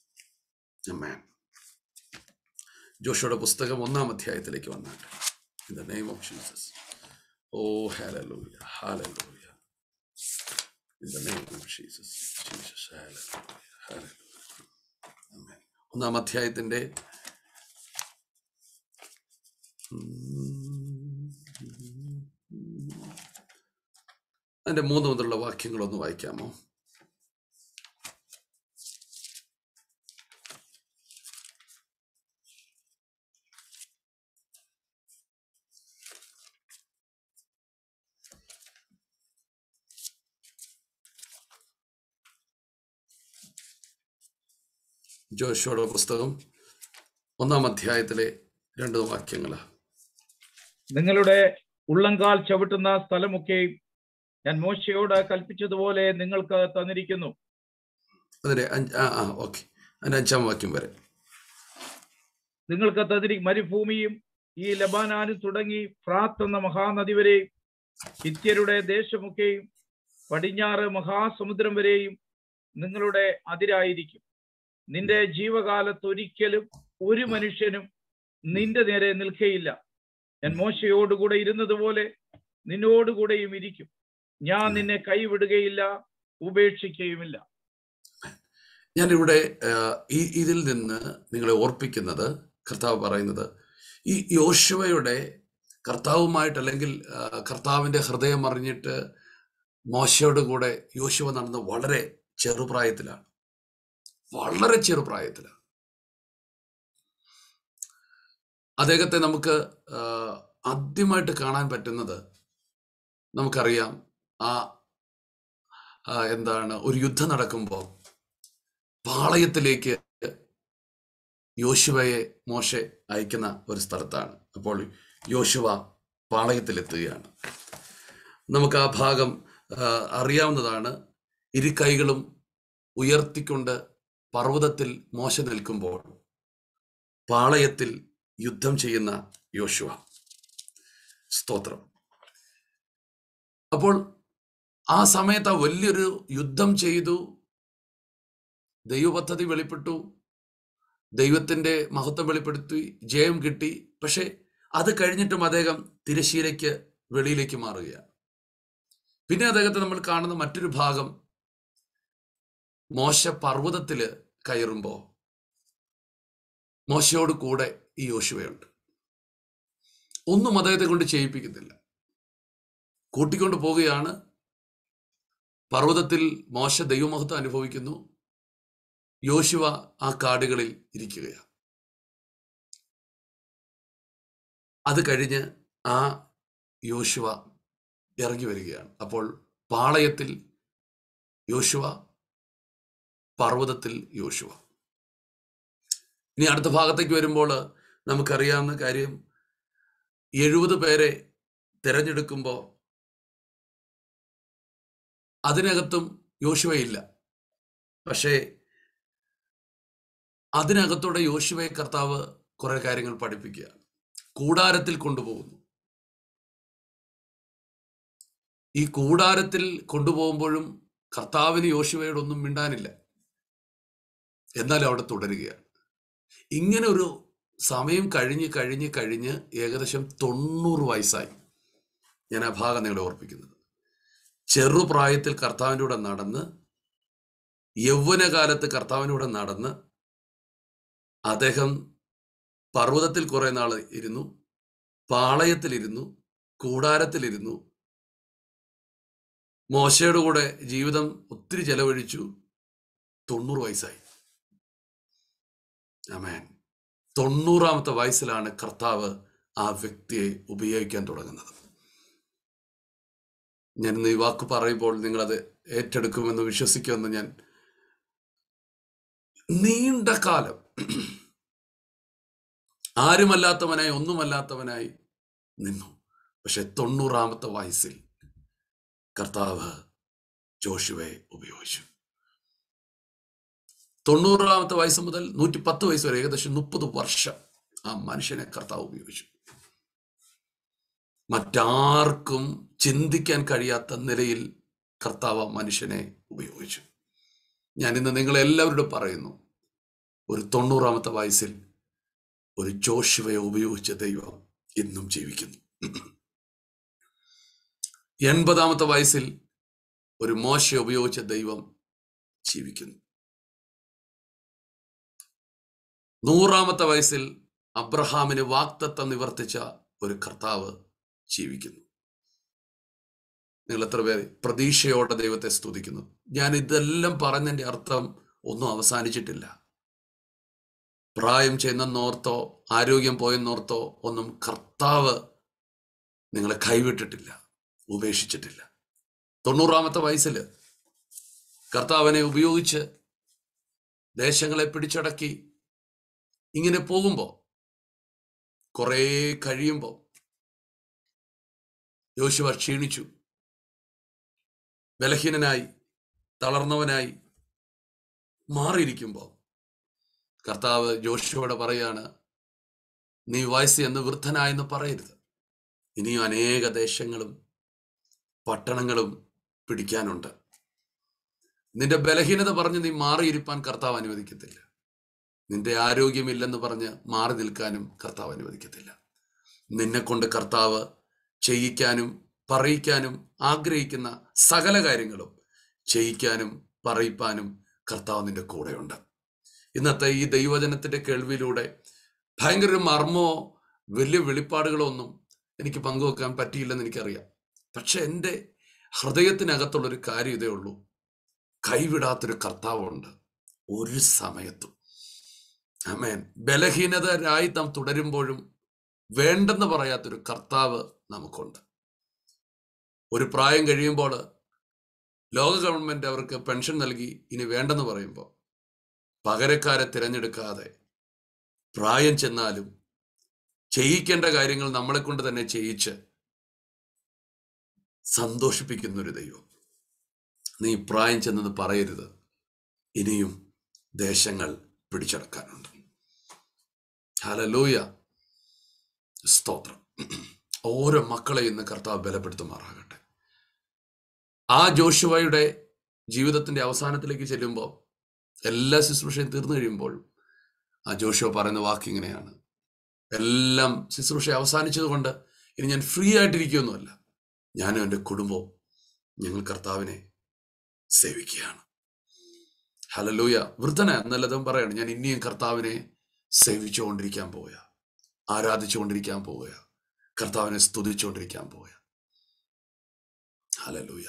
Amen. ജോഷുവയുടെ പുസ്തകം ഒന്നാം അധ്യായത്തിലേക്ക് വന്നാട്ടെ in the name of Jesus ഓ ഹാലലൂയ ഹാലലൂയ in the name of Jesus Jesus ഹാലലൂയ ഹാലലൂയ ആമേൻ. ഒന്നാം അധ്യായത്തിന്റെ അതിന്റെ മൂന്ന് മുതലുള്ള വാക്യങ്ങളൊന്ന് വായിക്കാമോ ജോഷുവയുടെ പുസ്തകം ഒന്നാം അധ്യായത്തിലെ രണ്ട് വാക്യങ്ങളാണ് നിങ്ങളുടെ ഉള്ളങ്കാൽ ചവിട്ടുന്ന സ്ഥലമൊക്കെയും ഞാൻ മോശയോട് കൽപ്പിച്ചതുപോലെ നിങ്ങൾക്ക് തന്നിരിക്കുന്നു അതിന്റെ അഞ്ച് ആ ആ ഓക്കെ അതിന്റെ അഞ്ചാം വാക്യം വരെ നിങ്ങൾക്ക് തന്നിരി മരുഭൂമിയും ഈ ലബാനാനും തുടങ്ങി ഫ്രാത്ത് എന്ന മഹാനദി വരെയും ഹിത്യരുടെ ദേശമൊക്കെയും പടിഞ്ഞാറ് മഹാസമുദ്രം വരെയും നിങ്ങളുടെ അതിരായിരിക്കും നിന്റെ ജീവകാലത്ത് ഒരിക്കലും ഒരു മനുഷ്യനും നിന്റെ നേരെ നിൽക്കയില്ല ഞാൻ മോശയോടുകൂടെ ഇരുന്നതുപോലെ നിന്നോടുകൂടെയും ഇരിക്കും ഞാൻ നിന്നെ കൈവിടുകയില്ല ഉപേക്ഷിക്കുകയുമില്ല ഞാനിവിടെ ആ, ഈ ഇതിൽ നിന്ന് നിങ്ങളെ ഓർപ്പിക്കുന്നത് കർത്താവ് പറയുന്നത് ഈ യോശുവയുടെ കർത്താവുമായിട്ട് അല്ലെങ്കിൽ ആ, കർത്താവിന്റെ ഹൃദയം അറിഞ്ഞിട്ട് മോശയോട് കൂടെ യോശുവ നടന്ന വളരെ ചെറുപ്രായത്തിലാണ് വളരെ ചെറുപ്രായത്തിലാണ് അദ്ദേഹത്തെ നമുക്ക് ആ, ആദ്യമായിട്ട് കാണാൻ പറ്റുന്നത് നമുക്കറിയാം ആ ആ, എന്താണ് ഒരു യുദ്ധം നടക്കുമ്പോൾ പാളയത്തിലേക്ക് യോശുവയെ മോശെ അയക്കുന്ന ഒരു സ്ഥലത്താണ് അപ്പോൾ യോശുവ പാളയത്തിലെത്തുകയാണ് നമുക്ക് ആ ഭാഗം ആ, അറിയാവുന്നതാണ് ഇരു കൈകളും ഉയർത്തിക്കൊണ്ട് പർവ്വതത്തിൽ മോശ നിൽക്കുമ്പോൾ പാളയത്തിൽ യുദ്ധം ചെയ്യുന്ന യോശുവ സ്തോത്രം അപ്പോൾ ആ സമയത്ത് ആ വലിയൊരു യുദ്ധം ചെയ്തു ദൈവപദ്ധതി വെളിപ്പെട്ടു ദൈവത്തിന്റെ മഹത്വം വെളിപ്പെടുത്തി ജയം കിട്ടി പക്ഷെ അത് കഴിഞ്ഞിട്ടും അദ്ദേഹം തിരശീലയ്ക്ക് വെളിയിലേക്ക് മാറുകയാണ് പിന്നെ അദ്ദേഹത്തെ നമ്മൾ കാണുന്ന മറ്റൊരു ഭാഗം മോശ പർവ്വതത്തില് കയറുമ്പോൾ മോശയോട് കൂടെ ഈ യോശുവയുണ്ട് ഒന്നും അദ്ദേഹത്തെ കൊണ്ട് ചെയ്യിപ്പിക്കുന്നില്ല കൂട്ടിക്കൊണ്ട് പോവുകയാണ് പർവ്വതത്തിൽ മോശ ദൈവമഹത്വം അനുഭവിക്കുന്നു യോശുവ ആ കാടുകളിൽ ഇരിക്കുകയാണ് അത് കഴിഞ്ഞ് ആ യോശുവ ഇറങ്ങി വരികയാണ് അപ്പോൾ പാളയത്തിൽ യോശുവ പർവ്വതത്തിൽ യോശുവ ഇനി അടുത്ത ഭാഗത്തേക്ക് വരുമ്പോൾ നമുക്കറിയാവുന്ന കാര്യം എഴുപത് പേരെ തിരഞ്ഞെടുക്കുമ്പോൾ അതിനകത്തും യോശുവയില്ല പക്ഷേ അതിനകത്തൂടെ യോശുവയെ കർത്താവ് കുറെ കാര്യങ്ങൾ പഠിപ്പിക്കുക കൂടാരത്തിൽ കൊണ്ടുപോകുന്നു ഈ കൂടാരത്തിൽ കൊണ്ടുപോകുമ്പോഴും കർത്താവിന് യോശുവയോടൊന്നും മിണ്ടാനില്ല എന്നാലും അവിടെ തുടരുകയാണ് ഇങ്ങനെ ഒരു സമയം കഴിഞ്ഞ് കഴിഞ്ഞ് കഴിഞ്ഞ് ഏകദേശം തൊണ്ണൂറ് വയസ്സായി ഞാൻ ആ ഭാഗം നിങ്ങളെ ഓർപ്പിക്കുന്നത് ചെറുപ്രായത്തിൽ കർത്താവിൻ്റെ കൂടെ നടന്ന് യൗവനകാലത്ത് കർത്താവിൻ്റെ കൂടെ നടന്ന് അദ്ദേഹം പർവ്വതത്തിൽ കുറെ നാൾ ഇരുന്നു പാളയത്തിലിരുന്നു കൂടാരത്തിലിരുന്നു മോശയുടെ കൂടെ ജീവിതം ഒത്തിരി ചെലവഴിച്ചു തൊണ്ണൂറ് വയസ്സായി അമേൻ തൊണ്ണൂറാമത്തെ വയസ്സിലാണ് കർത്താവ് ആ വ്യക്തിയെ ഉപയോഗിക്കാൻ തുടങ്ങുന്നത് ഞാൻ ഇന്ന് ഈ വാക്ക് പറയുമ്പോൾ നിങ്ങളത് ഏറ്റെടുക്കുമെന്ന് വിശ്വസിക്കുമെന്ന് ഞാൻ നീണ്ട കാലം ആരുമല്ലാത്തവനായി ഒന്നുമല്ലാത്തവനായി നിന്നു പക്ഷെ തൊണ്ണൂറാമത്തെ വയസ്സിൽ കർത്താവ് ജോഷുവെ ഉപയോഗിച്ചു തൊണ്ണൂറാമത്തെ വയസ്സ് മുതൽ നൂറ്റി പത്ത് വയസ്സ് വരെ ഏകദേശം മുപ്പത് വർഷം ആ മനുഷ്യനെ കർത്താവ് ഉപയോഗിച്ചു മറ്റാർക്കും ചിന്തിക്കാൻ കഴിയാത്ത നിലയിൽ കർത്താവ് ആ മനുഷ്യനെ ഉപയോഗിച്ചു ഞാൻ ഇന്ന് നിങ്ങളെല്ലാവരോടും പറയുന്നു ഒരു തൊണ്ണൂറാമത്തെ വയസ്സിൽ ഒരു ജോഷുവയെ ഉപയോഗിച്ച ദൈവം ഇന്നും ജീവിക്കുന്നു എൺപതാമത്തെ വയസ്സിൽ ഒരു മോശ ഉപയോഗിച്ച ദൈവം ജീവിക്കുന്നു നൂറാമത്തെ വയസ്സിൽ അബ്രഹാമിന് വാക്തത്വം നിവർത്തിച്ച ഒരു കർത്താവ് ജീവിക്കുന്നു നിങ്ങൾ എത്ര പേര് പ്രതീക്ഷയോടെ ദൈവത്തെ സ്തുതിക്കുന്നു ഞാൻ ഇതെല്ലാം പറഞ്ഞതിന്റെ അർത്ഥം ഒന്നും അവസാനിച്ചിട്ടില്ല പ്രായം ചെയ്യുന്നെന്നോർത്തോ ആരോഗ്യം പോയെന്നോർത്തോ ഒന്നും കർത്താവ് നിങ്ങളെ കൈവിട്ടിട്ടില്ല ഉപേക്ഷിച്ചിട്ടില്ല തൊണ്ണൂറാമത്തെ വയസ്സിൽ കർത്താവിനെ ഉപയോഗിച്ച് ദേശങ്ങളെ പിടിച്ചടക്കി ഇങ്ങനെ പോകുമ്പോൾ കുറേ കഴിയുമ്പോൾ യോശുവ ക്ഷീണിച്ചു ബലഹീനനായി തളർന്നവനായി മാറിയിരിക്കുമ്പോൾ കർത്താവ് ജോഷുവോടെ പറയാണ് നീ വയസ്സ് എന്ന് വൃദ്ധനായെന്ന് പറയരുത് ഇനിയും അനേക ദേശങ്ങളും പട്ടണങ്ങളും പിടിക്കാനുണ്ട് നിന്റെ ബലഹീനത പറഞ്ഞ് നീ മാറിയിരിക്കാൻ കർത്താവ് അനുവദിക്കത്തില്ല നിന്റെ ആരോഗ്യമില്ലെന്ന് പറഞ്ഞ് മാറി നിൽക്കാനും കർത്താവ് അനുവദിക്കത്തില്ല നിന്നെ കൊണ്ട് കർത്താവ് ചെയ്യിക്കാനും പറയിക്കാനും ആഗ്രഹിക്കുന്ന സകല കാര്യങ്ങളും ചെയ്യിക്കാനും പറയിപ്പാനും കർത്താവ് നിന്റെ കൂടെയുണ്ട് ഇന്നത്തെ ഈ ദൈവജനത്തിന്റെ കേൾവിയിലൂടെ ഭയങ്കര ഒരു മർമ്മോ വലിയ വെളിപ്പാടുകളോ ഒന്നും എനിക്ക് പങ്കുവെക്കാൻ പറ്റിയില്ലെന്ന് എനിക്കറിയാം പക്ഷെ എൻ്റെ ഹൃദയത്തിനകത്തുള്ളൊരു കാര്യം ഇതേ ഉള്ളൂ കൈവിടാത്തൊരു കർത്താവുണ്ട് ഒരു സമയത്തും അമേൻ ബലഹീനതരായി നാം തുടരുമ്പോഴും വേണ്ടെന്ന് പറയാത്തൊരു കർത്താവ് നമുക്കുണ്ട് ഒരു പ്രായം കഴിയുമ്പോൾ ലോക ഗവൺമെന്റ് അവർക്ക് പെൻഷൻ നൽകി ഇനി വേണ്ടെന്ന് പറയുമ്പോൾ പകരക്കാരെ തിരഞ്ഞെടുക്കാതെ പ്രായം ചെന്നാലും ചെയ്യിക്കേണ്ട കാര്യങ്ങൾ നമ്മളെ കൊണ്ട് തന്നെ ചെയ്യിച്ച് സന്തോഷിപ്പിക്കുന്ന ഒരു ദൈവം നീ പ്രായം ചെന്നത് പറയരുത് ഇനിയും ദേശങ്ങൾ പിടിച്ചടക്കാനുണ്ട് ഹലലൂയ സ്തോത്രം ഓരോ മക്കളെ ഇന്ന് കർത്താവ് ബലപ്പെടുത്തുമാറാകട്ടെ ആ ജോഷുവയുടെ ജീവിതത്തിന്റെ അവസാനത്തിലേക്ക് ചെല്ലുമ്പോൾ എല്ലാ ശുശ്രൂഷയും തീർന്നു കഴിയുമ്പോൾ ആ ജോഷുവ പറയുന്ന വാക്ക് ഇങ്ങനെയാണ് എല്ലാം ശുശ്രൂഷ അവസാനിച്ചതുകൊണ്ട് ഇനി ഞാൻ ഫ്രീ ആയിട്ടിരിക്കുകയൊന്നുമല്ല ഞാനും എൻ്റെ കുടുംബവും ഞങ്ങൾ കർത്താവിനെ സേവിക്കുകയാണ് ഹലലൂയ വൃദ്ധന എന്നല്ലതും പറയാണ് ഞാൻ ഇനിയും കർത്താവിനെ സേവിച്ചുകൊണ്ടിരിക്കാൻ പോവുക ആരാധിച്ചുകൊണ്ടിരിക്കാൻ പോവുക കർത്താവിനെ സ്തുതിച്ചുകൊണ്ടിരിക്കാൻ പോവുക ഹലലൂയ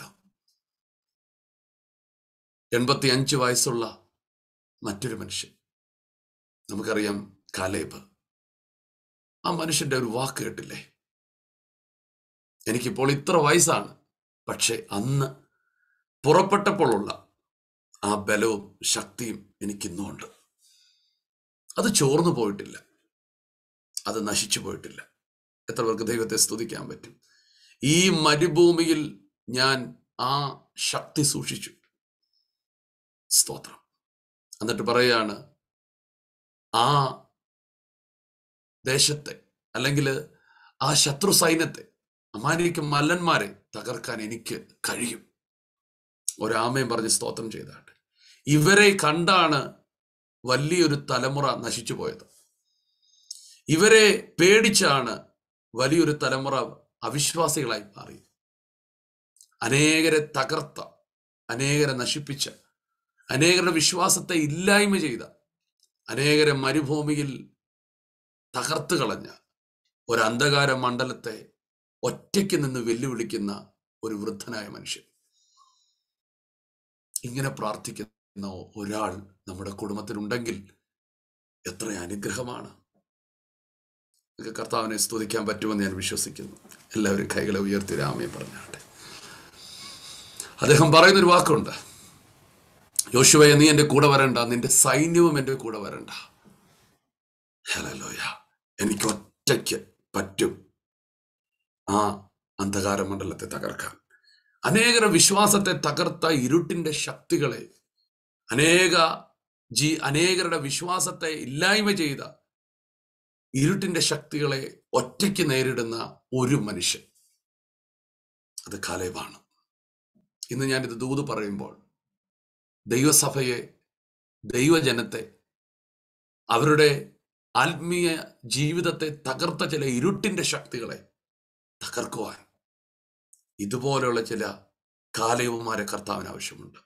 എൺപത്തി അഞ്ച് വയസ്സുള്ള മറ്റൊരു മനുഷ്യൻ നമുക്കറിയാം കാലേബ് ആ മനുഷ്യന്റെ ഒരു വാക്ക് കേട്ടില്ലേ എനിക്കിപ്പോൾ ഇത്ര വയസ്സാണ് പക്ഷെ അന്ന് പുറപ്പെട്ടപ്പോഴുള്ള ആ ബലവും ശക്തിയും എനിക്കിന്നുമുണ്ട് അത് ചോർന്നു പോയിട്ടില്ല അത് നശിച്ചു പോയിട്ടില്ല എത്ര പേർക്ക് ദൈവത്തെ സ്തുതിക്കാൻ പറ്റും ഈ മരുഭൂമിയിൽ ഞാൻ ആ ശക്തി സൂക്ഷിച്ചു സ്തോത്രം എന്നിട്ട് പറയാണ് ആ ദേശത്തെ അല്ലെങ്കിൽ ആ ശത്രു സൈന്യത്തെ അമാനിക്ക് മല്ലന്മാരെ തകർക്കാൻ എനിക്ക് കഴിയും ഒരാമയും പറഞ്ഞ് സ്തോത്രം ചെയ്താട്ടെ ഇവരെ കണ്ടാണ് വലിയൊരു തലമുറ നശിച്ചു പോയത് ഇവരെ പേടിച്ചാണ് വലിയൊരു തലമുറ അവിശ്വാസികളായി മാറി അനേകരെ തകർത്ത അനേകരെ നശിപ്പിച്ച അനേകരുടെ വിശ്വാസത്തെ ഇല്ലായ്മ ചെയ്ത അനേകരെ മരുഭൂമിയിൽ തകർത്ത് കളഞ്ഞ ഒരു അന്ധകാര മണ്ഡലത്തെ ഒറ്റയ്ക്ക് നിന്ന് വെല്ലുവിളിക്കുന്ന ഒരു വൃദ്ധനായ മനുഷ്യൻ ഇങ്ങനെ പ്രാർത്ഥിക്കുന്ന ഒരാൾ നമ്മുടെ കുടുംബത്തിലുണ്ടെങ്കിൽ എത്ര അനുഗ്രഹമാണ് നിങ്ങൾക്ക് കർത്താവിനെ സ്തുതിക്കാൻ പറ്റുമെന്ന് ഞാൻ വിശ്വസിക്കുന്നു എല്ലാവരും കൈകളെ ഉയർത്തി രാമയെ പറഞ്ഞാട്ടെ അദ്ദേഹം പറയുന്നൊരു വാക്കുണ്ട് യോശുവയെ നീ എൻ്റെ കൂടെ വരണ്ട നിന്റെ സൈന്യവും എൻ്റെ കൂടെ വരണ്ട ഹലലോയ എനിക്ക് ഒറ്റയ്ക്ക് പറ്റും ആ അന്ധകാര മണ്ഡലത്തെ തകർക്കാൻ അനേകര വിശ്വാസത്തെ തകർത്ത ഇരുട്ടിന്റെ ശക്തികളെ അനേക ജി അനേകരുടെ വിശ്വാസത്തെ ഇല്ലായ്മ ചെയ്ത ഇരുട്ടിന്റെ ശക്തികളെ ഒറ്റയ്ക്ക് നേരിടുന്ന ഒരു മനുഷ്യൻ അത് കാലേബാണ് ഇന്ന് ഞാനിത് ദൂത് പറയുമ്പോൾ ദൈവസഭയെ ദൈവജനത്തെ അവരുടെ ആത്മീയ ജീവിതത്തെ തകർത്ത ചില ഇരുട്ടിന്റെ ശക്തികളെ തകർക്കുവാൻ ഇതുപോലെയുള്ള ചില കാലയവന്മാരെ കർത്താവിന് ആവശ്യമുണ്ട്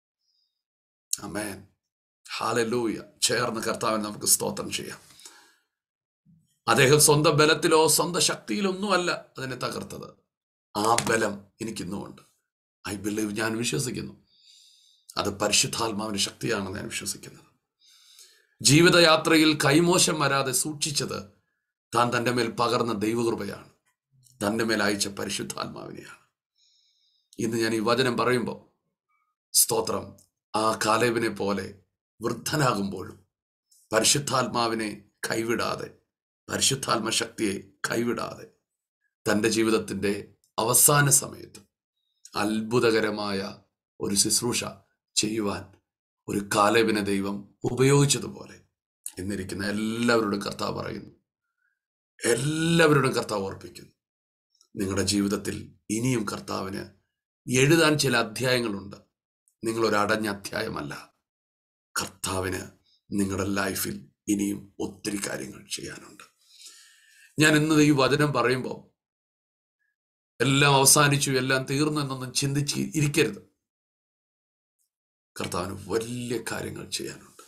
അമേൻ ഹാലലൂയ ചേർന്ന് കർത്താവിന് നമുക്ക് സ്തോത്രം ചെയ്യാം അദ്ദേഹം സ്വന്തം ബലത്തിലോ സ്വന്തം ശക്തിയിലോ ഒന്നുമല്ല അതിനെ തകർത്തത് ആ ബലം എനിക്കിന്നുമുണ്ട് ഐ ബിലീവ് ഞാൻ വിശ്വസിക്കുന്നു അത് പരിശുദ്ധാത്മാവിന്റെ ശക്തിയാണെന്ന് ഞാൻ വിശ്വസിക്കുന്നത് ജീവിതയാത്രയിൽ കൈമോശം വരാതെ സൂക്ഷിച്ചത് താൻ തൻ്റെ മേൽ പകർന്ന ദൈവകൃപയാണ് തൻ്റെ മേൽ അയച്ച പരിശുദ്ധാത്മാവിനെയാണ് ഇന്ന് ഞാൻ ഈ വചനം പറയുമ്പോൾ സ്തോത്രം ആ കാലേവിനെ പോലെ വൃദ്ധനാകുമ്പോഴും പരിശുദ്ധാത്മാവിനെ കൈവിടാതെ പരിശുദ്ധാത്മ ശക്തിയെ കൈവിടാതെ തൻ്റെ ജീവിതത്തിൻ്റെ അവസാന സമയത്ത് അത്ഭുതകരമായ ഒരു ശുശ്രൂഷ ചെയ്യുവാൻ ഒരു കാലേവിനെ ദൈവം ഉപയോഗിച്ചതുപോലെ എന്നിരിക്കുന്ന എല്ലാവരോടും കർത്താവ് പറയുന്നു എല്ലാവരോടും കർത്താവ് ഓർപ്പിക്കുന്നു നിങ്ങളുടെ ജീവിതത്തിൽ ഇനിയും കർത്താവിന് എഴുതാൻ ചില അധ്യായങ്ങളുണ്ട് നിങ്ങൾ ഒരു അടഞ്ഞ അധ്യായമല്ല കർത്താവിന് നിങ്ങളുടെ ലൈഫിൽ ഇനിയും ഒത്തിരി കാര്യങ്ങൾ ചെയ്യാനുണ്ട് ഞാൻ ഇന്ന് ഈ വചനം പറയുമ്പോൾ എല്ലാം അവസാനിച്ചു എല്ലാം തീർന്നു എന്നൊന്നും ചിന്തിച്ച് ഇരിക്കരുത് കർത്താവിന് വലിയ കാര്യങ്ങൾ ചെയ്യാനുണ്ട്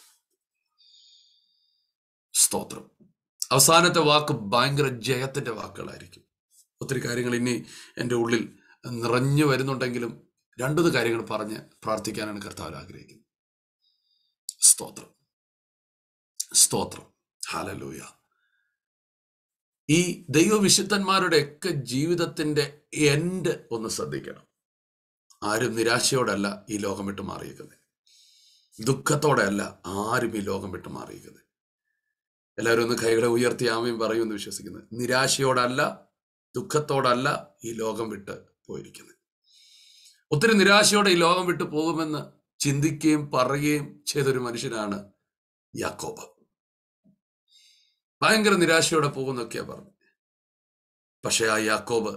സ്തോത്രം അവസാനത്തെ വാക്ക് ഭയങ്കര ജയത്തിന്റെ വാക്കുകളായിരിക്കും ഒത്തിരി കാര്യങ്ങൾ ഇനി എൻ്റെ ഉള്ളിൽ നിറഞ്ഞു വരുന്നുണ്ടെങ്കിലും രണ്ടു കാര്യങ്ങൾ പറഞ്ഞ് പ്രാർത്ഥിക്കാനാണ് കർത്താവ് ആഗ്രഹിക്കുന്നത് സ്തോത്രം സ്തോത്രം ഹാലലൂയ ഈ ദൈവവിശുദ്ധന്മാരുടെ ഒക്കെ ജീവിതത്തിന്റെ എൻഡ് ഒന്ന് ശ്രദ്ധിക്കണം ആരും നിരാശയോടല്ല ഈ ലോകം വിട്ട് മാറിയിരിക്കുന്നത് ദുഃഖത്തോടെ അല്ല ആരും ഈ ലോകം വിട്ട് മാറിയിരിക്കുന്നത് എല്ലാവരും ഒന്ന് കൈകളെ ഉയർത്തി ആമയും പറയുമെന്ന് വിശ്വസിക്കുന്നത് നിരാശയോടല്ല ദുഃഖത്തോടല്ല ഈ ലോകം വിട്ട് പോയിരിക്കുന്നത് ഒത്തിരി നിരാശയോടെ ഈ ലോകം വിട്ട് പോകുമെന്ന് ചിന്തിക്കുകയും പറയുകയും ചെയ്തൊരു മനുഷ്യനാണ് യാക്കോബ് ഭയങ്കര നിരാശയോടെ പോകുന്നൊക്കെയാ പറഞ്ഞു പക്ഷെ ആ യാക്കോബ്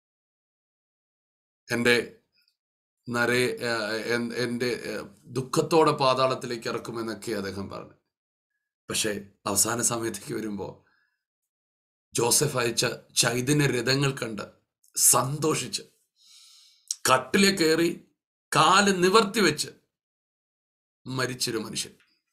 എൻ്റെ നരേ എൻ്റെ ദുഃഖത്തോടെ പാതാളത്തിലേക്ക് ഇറക്കുമെന്നൊക്കെ അദ്ദേഹം പറഞ്ഞു പക്ഷെ അവസാന സമയത്തേക്ക് വരുമ്പോൾ ജോസഫ് അയച്ച ചൈതന്യ രഥങ്ങൾ കണ്ട് സന്തോഷിച്ച് കട്ടിലെ കയറി കാല് നിവർത്തി വെച്ച് മരിച്ചൊരു മനുഷ്യൻ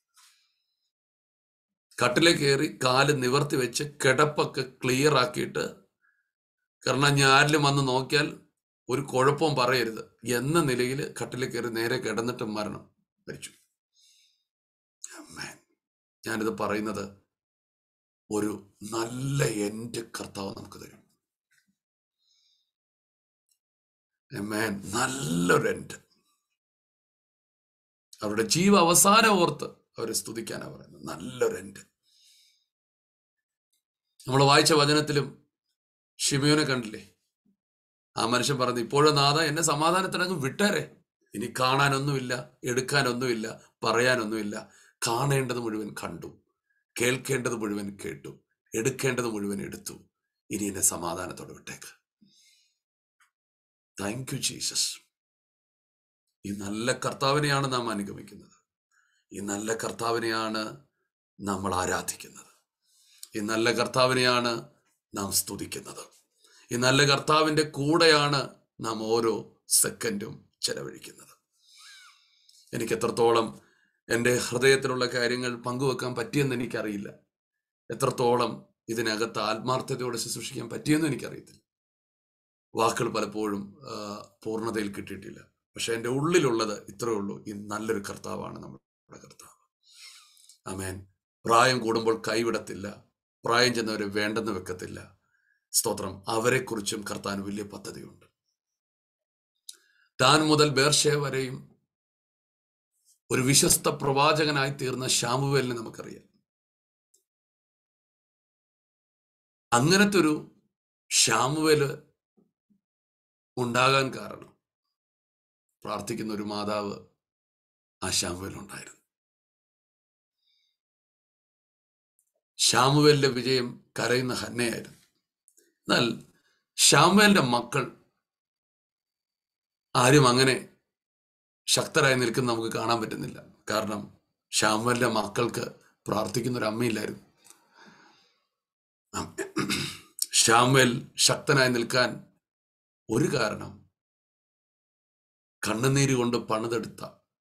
കട്ടിലെ കയറി കാല് നിവർത്തി വെച്ച് കിടപ്പൊക്കെ ക്ലിയർ ആക്കിയിട്ട് കാരണം ഞാൻ ആരിലും വന്ന് നോക്കിയാൽ ഒരു കുഴപ്പവും പറയരുത് എന്ന നിലയിൽ കട്ടിലിൽ കയറി നേരെ കിടന്നിട്ട് മരണം മരിച്ചു Amen. ഞാനിത് പറയുന്നത് ഒരു നല്ല എൻ്റെ കർത്താവ് നമുക്ക് തരും Amen. നല്ലൊരു എൻ്റെ അവരുടെ ജീവ അവസാനം ഓർത്ത് അവരെ സ്തുതിക്കാനാണ് പറയുന്നത് നല്ലൊരു എൻ്റെ നമ്മൾ വായിച്ച വചനത്തിലും ഷിമിയോനെ കണ്ടില്ലേ ആ മനുഷ്യൻ പറഞ്ഞു ഇപ്പോഴും നാഥ എന്നെ സമാധാനത്തിനങ്ങ് വിട്ടേരെ ഇനി കാണാനൊന്നുമില്ല എടുക്കാനൊന്നുമില്ല പറയാനൊന്നുമില്ല കാണേണ്ടത് മുഴുവൻ കണ്ടു കേൾക്കേണ്ടത് മുഴുവൻ കേട്ടു എടുക്കേണ്ടത് മുഴുവൻ എടുത്തു ഇനി എന്നെ സമാധാനത്തോടെ വിട്ടേക്ക് താങ്ക് യു ജീസസ് ഈ നല്ല കർത്താവിനെയാണ് നാം അനുഗമിക്കുന്നത് ഈ നല്ല കർത്താവിനെയാണ് നമ്മൾ ആരാധിക്കുന്നത് ഈ നല്ല കർത്താവിനെയാണ് നാം സ്തുതിക്കുന്നത് ഈ നല്ല കർത്താവിൻ്റെ കൂടെയാണ് നാം ഓരോ സെക്കൻഡും ചെലവഴിക്കുന്നത് എനിക്ക് എത്രത്തോളം എൻ്റെ ഹൃദയത്തിലുള്ള കാര്യങ്ങൾ പങ്കുവെക്കാൻ പറ്റിയെന്ന് എനിക്കറിയില്ല എത്രത്തോളം ഇതിനകത്ത് ആത്മാർത്ഥതയോടെ ശുശ്രൂഷിക്കാൻ പറ്റിയെന്ന് എനിക്കറിയത്തില്ല വാക്കുകൾ പലപ്പോഴും ആ, പൂർണ്ണതയിൽ കിട്ടിയിട്ടില്ല പക്ഷെ എൻ്റെ ഉള്ളിലുള്ളത് ഇത്രയേ ഉള്ളൂ ഈ നല്ലൊരു കർത്താവാണ് നമ്മുടെ കർത്താവ് ആമേൻ പ്രായം കൂടുമ്പോൾ കൈവിടത്തില്ല പ്രായം ചെന്നവരെ വേണ്ടെന്ന് വെക്കത്തില്ല സ്തോത്രം അവരെക്കുറിച്ചും കർത്താൻ വലിയ പദ്ധതിയുണ്ട് താൻ മുതൽ ബേർഷേ വരെയും ഒരു വിശ്വസ്ത പ്രവാചകനായി തീർന്ന ഷാമുവേലിനെ നമുക്കറിയാം അങ്ങനത്തെ ഒരു ഷാമുവേല് ഉണ്ടാകാൻ കാരണം പ്രാർത്ഥിക്കുന്ന ഒരു മാതാവ് ആ ഷാമുവേൽ ഉണ്ടായിരുന്നു ഷാമുവേലിന്റെ വിജയം കരയുന്ന ഹന്നയായിരുന്നു എന്നാൽ ഷാമുവേലിന്റെ മക്കൾ ആരും അങ്ങനെ ശക്തരായി നിൽക്കുന്ന നമുക്ക് കാണാൻ പറ്റുന്നില്ല കാരണം ഷാമുവേലിന്റെ മക്കൾക്ക് പ്രാർത്ഥിക്കുന്ന ഒരു അമ്മയില്ലായിരുന്നു ഷാമുവേൽ ശക്തനായി നിൽക്കാൻ ഒരു കാരണം കണ്ണുനീര് കൊണ്ട് പണിതെടുത്ത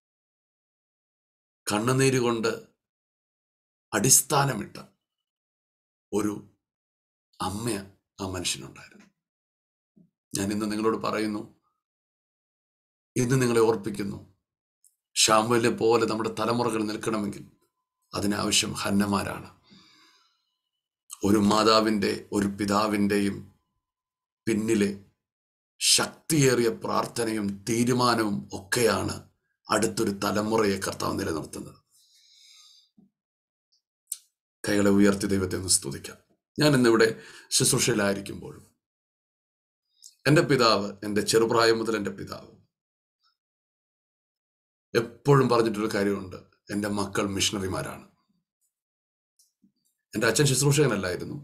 കണ്ണുനീര് കൊണ്ട് അടിസ്ഥാനമിട്ട ഒരു അമ്മ ആ മനുഷ്യനുണ്ടായിരുന്നു ഞാൻ ഇന്ന് നിങ്ങളോട് പറയുന്നു ഇന്ന് നിങ്ങളെ ഓർപ്പിക്കുന്നു ഷാമുവിലെ പോലെ നമ്മുടെ തലമുറകൾ നിൽക്കണമെങ്കിൽ അതിനാവശ്യം ഹന്നമാരാണ് ഒരു മാതാവിൻ്റെ ഒരു പിതാവിൻ്റെയും പിന്നിലെ ശക്തിയേറിയ പ്രാർത്ഥനയും തീരുമാനവും ഒക്കെയാണ് അടുത്തൊരു തലമുറയെ കർത്താവ് നിലനിർത്തുന്നത് കൈകളെ ഉയർത്തി ദൈവത്തെ ഒന്ന് സ്തുതിക്കാം ഞാൻ ഇന്നിവിടെ ശുശ്രൂഷയിലായിരിക്കുമ്പോഴും എൻ്റെ പിതാവ് എൻ്റെ ചെറുപ്രായം മുതൽ എൻ്റെ പിതാവ് എപ്പോഴും പറഞ്ഞിട്ടൊരു കാര്യമുണ്ട് എൻ്റെ മക്കൾ മിഷണറിമാരാണ് എൻ്റെ അച്ഛൻ ശുശ്രൂഷകനല്ലായിരുന്നു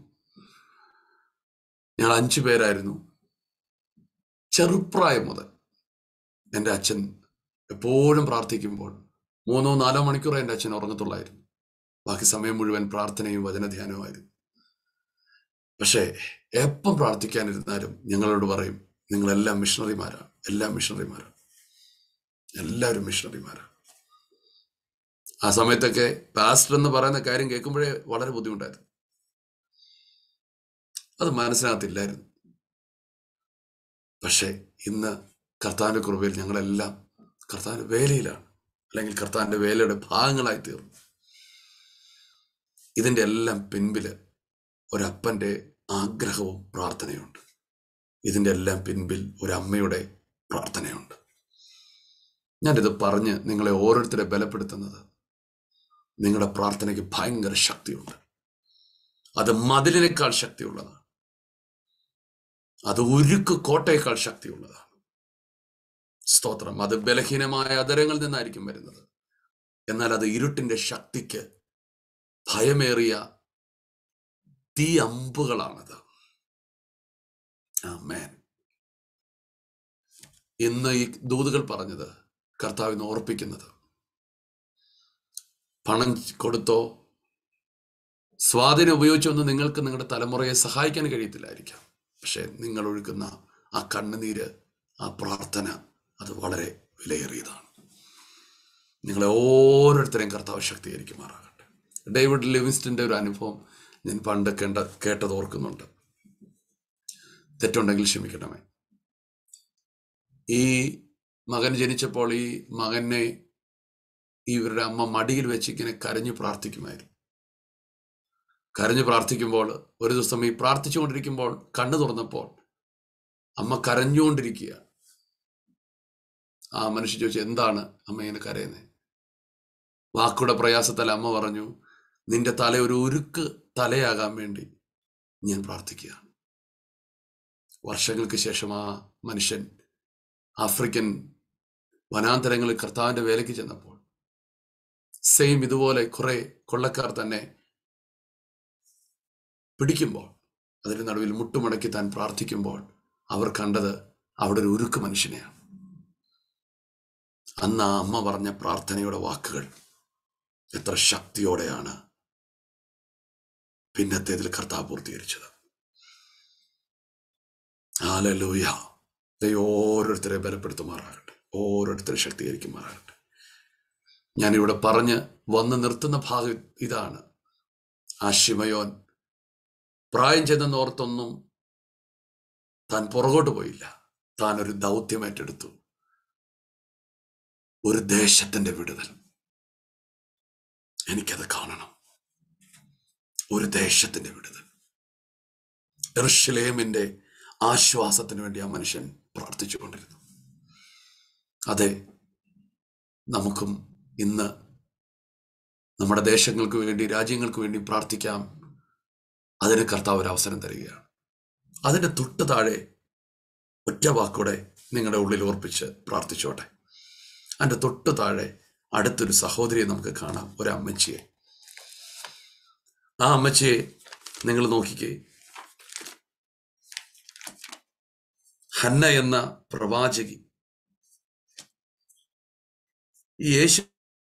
ഞങ്ങൾ അഞ്ചു പേരായിരുന്നു ചെറുപ്രായം മുതൽ എൻ്റെ അച്ഛൻ എപ്പോഴും പ്രാർത്ഥിക്കുമ്പോൾ മൂന്നോ നാലോ മണിക്കൂർ എൻ്റെ അച്ഛൻ ഉറങ്ങത്തുള്ളായിരുന്നു ബാക്കി സമയം മുഴുവൻ പ്രാർത്ഥനയും വചനധ്യാനവുമായിരുന്നു പക്ഷേ എപ്പം പ്രാർത്ഥിക്കാനിരുന്നാലും ഞങ്ങളോട് പറയും നിങ്ങളെല്ലാം മിഷണറിമാരാണ് എല്ലാം മിഷണറിമാരാണ് എല്ലാവരും മിഷണറിമാരാണ് ആ സമയത്തൊക്കെ പാസ്റ്റർ എന്ന് പറയുന്ന കാര്യം കേൾക്കുമ്പോഴേ വളരെ ബുദ്ധിമുട്ടായിരുന്നു അത് മനസ്സിനകത്തില്ലായിരുന്നു പക്ഷേ ഇന്ന് കർത്താവിൻ്റെ കൃപയിൽ ഞങ്ങളെല്ലാം കർത്താവിൻ്റെ വേലയിലാണ് അല്ലെങ്കിൽ കർത്താവിൻ്റെ വേലയുടെ ഭാഗങ്ങളായി തീർന്നു ഇതിൻ്റെ എല്ലാം പിൻപില് ഒരപ്പൻ്റെ ആഗ്രഹവും പ്രാർത്ഥനയുണ്ട് ഇതിൻ്റെ എല്ലാം പിൻപിൽ ഒരമ്മയുടെ പ്രാർത്ഥനയുണ്ട് ഞാനിത് പറഞ്ഞ് നിങ്ങളെ ഓരോരുത്തരെ ബലപ്പെടുത്തുന്നത് നിങ്ങളുടെ പ്രാർത്ഥനയ്ക്ക് ഭയങ്കര ശക്തിയുണ്ട് അത് മതിലിനേക്കാൾ ശക്തിയുള്ളതാണ് അത് ഉരുക്ക് കോട്ടയേക്കാൾ ശക്തിയുള്ളതാണ് സ്തോത്രം അത് ബലഹീനമായ അതരങ്ങളിൽ നിന്നായിരിക്കും വരുന്നത് എന്നാൽ അത് ഇരുട്ടിന്റെ ശക്തിക്ക് ഭയമേറിയ തീ അമ്പുകളാണത് ആമേൻ ഇന്ന് ഈ ദൂതുകൾ പറഞ്ഞത് കർത്താവിന് ഓർപ്പിക്കുന്നത് പണം കൊടുത്തോ സ്വാധീനം ഉപയോഗിച്ചൊന്നും നിങ്ങൾക്ക് നിങ്ങളുടെ തലമുറയെ സഹായിക്കാൻ കഴിയത്തില്ലായിരിക്കാം പക്ഷെ നിങ്ങൾ ഒഴുകുന്ന ആ കണ്ണുനീര് ആ പ്രാർത്ഥന അത് വളരെ വിലയേറിയതാണ് നിങ്ങളെ ഓരോരുത്തരെയും കർത്താവ് ശക്തീകരിക്കുമാറാകട്ടെ ഡേവിഡ് ലിവിങ്സ്റ്റന്റെ ഒരു അനുഭവം ഞാൻ പണ്ട് കേണ്ട കേട്ടത് ഓർക്കുന്നുണ്ട് തെറ്റുണ്ടെങ്കിൽ ക്ഷമിക്കണമേ ഈ മകൻ ജനിച്ചപ്പോൾ ഈ മകനെ ഇവരുടെ അമ്മ മടിയിൽ വെച്ച് ഇങ്ങനെ കരഞ്ഞു പ്രാർത്ഥിക്കുമായിരുന്നു കരഞ്ഞു പ്രാർത്ഥിക്കുമ്പോൾ ഒരു ദിവസം ഈ പ്രാർത്ഥിച്ചുകൊണ്ടിരിക്കുമ്പോൾ കണ്ണു തുറന്നപ്പോൾ അമ്മ കരഞ്ഞുകൊണ്ടിരിക്കുക ആ മനുഷ്യൻ ചോദിച്ചു എന്താണ് അമ്മ ഇങ്ങനെ കരയുന്നത് വാക്കുടെ പ്രയാസത്താൽ അമ്മ പറഞ്ഞു നിന്റെ തല ഒരു ഉരുക്ക് തലയാകാൻ വേണ്ടി ഞാൻ പ്രാർത്ഥിക്കുക വർഷങ്ങൾക്ക് ശേഷം ആ മനുഷ്യൻ ആഫ്രിക്കൻ വനാന്തരങ്ങളിൽ കർത്താവിന്റെ വേലയ്ക്ക് ചെന്നപ്പോൾ സെയിം ഇതുപോലെ കുറെ കൊള്ളക്കാർ തന്നെ പിടിക്കുമ്പോൾ അതിന് നടുവിൽ മുട്ടുമടക്കി താൻ പ്രാർത്ഥിക്കുമ്പോൾ അവർ കണ്ടത് അവിടെ ഒരു ഉരുക്ക് മനുഷ്യനെയാണ് അന്ന് ആ അമ്മ പറഞ്ഞ പ്രാർത്ഥനയുടെ വാക്കുകൾ എത്ര ശക്തിയോടെയാണ് പിന്നത്തേതിൽ കർത്താവ് പൂർത്തീകരിച്ചത് ഹാലലൂയ ദൈവം ഓരോരുത്തരെ ബലപ്പെടുത്തുമാറാകട്ടെ ഓരോരുത്തരെ ശക്തീകരിക്കുമാറാകട്ടെ ഞാനിവിടെ പറഞ്ഞ് വന്ന് നിർത്തുന്ന ഭാഗം ഇതാണ് ആ ശിമയോൻ പ്രായം ചെന്നെന്നോർത്തൊന്നും താൻ പുറകോട്ട് പോയില്ല താൻ ഒരു ദൗത്യം ഏറ്റെടുത്തു ഒരു ദേശത്തിന്റെ വിടുതൽ എനിക്കത് കാണണം ഒരു ദേശത്തിന്റെ വിടുതൽ എർഷലേമിന്റെ ആശ്വാസത്തിന് വേണ്ടി ആ മനുഷ്യൻ പ്രാർത്ഥിച്ചുകൊണ്ടിരുന്നു അതെ നമുക്കും ഇന്ന് നമ്മുടെ ദേശങ്ങൾക്ക് വേണ്ടി രാജ്യങ്ങൾക്ക് വേണ്ടി പ്രാർത്ഥിക്കാം അതിന് കർത്താവ് ഒരു അവസരം തരികയാണ് അതിന്റെ തൊട്ട് താഴെ ഒറ്റ വാക്കോടെ നിങ്ങളുടെ ഉള്ളിൽ ഓർപ്പിച്ച് പ്രാർത്ഥിച്ചോട്ടെ അതിന്റെ തൊട്ട് താഴെ അടുത്തൊരു സഹോദരിയെ നമുക്ക് കാണാം ഒരു അമ്മച്ചിയെ ആ അമ്മച്ചിയെ നിങ്ങൾ നോക്കിക്കേ ഹന്ന എന്ന പ്രവാചകി ഈ യേശു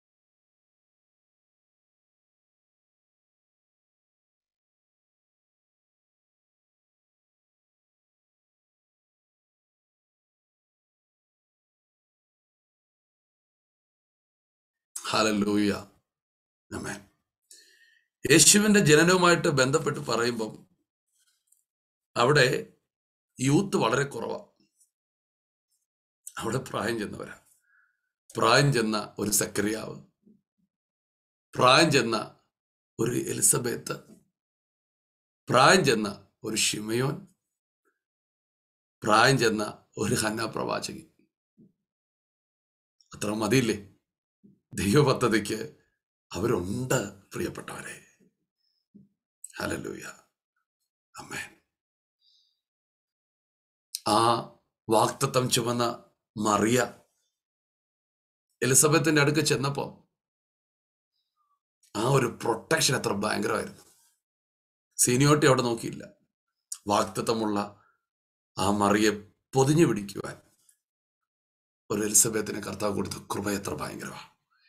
ഹലലൂയ അമേൻ യേശുവിന്റെ ജനനവുമായിട്ട് ബന്ധപ്പെട്ട് പറയുമ്പം അവിടെ യൂത്ത് വളരെ കുറവാണ് അവിടെ പ്രായം ചെന്നവരാ പ്രായം ചെന്ന ഒരു സക്രിയാവ് പ്രായം ചെന്ന ഒരു എലിസബത്ത് പ്രായം ചെന്ന ഒരു ഷിമയോൻ പ്രായം ചെന്ന ഒരു ഹന്ന പ്രവാചകി അത്ര മതിയില്ലേ ദൈവപദ്ധതിക്ക് അവരുണ്ട് പ്രിയപ്പെട്ടവരെ ഹലലൂയ അമ്മേൻ ആ വാക്തത്വം ചുമന്ന മറിയ എലിസബത്തിന്റെ അടുക്ക് ചെന്നപ്പോ ആ ഒരു പ്രൊട്ടക്ഷൻ എത്ര ഭയങ്കരമായിരുന്നു സീനിയോറിറ്റി അവിടെ നോക്കിയില്ല വാക്തത്വമുള്ള ആ മറിയെ പൊതിഞ്ഞു പിടിക്കുവാൻ ഒരു എലിസബത്തിന് കർത്താവ് കൊടുത്ത കൃപ എത്ര ഭയങ്കരമാണ്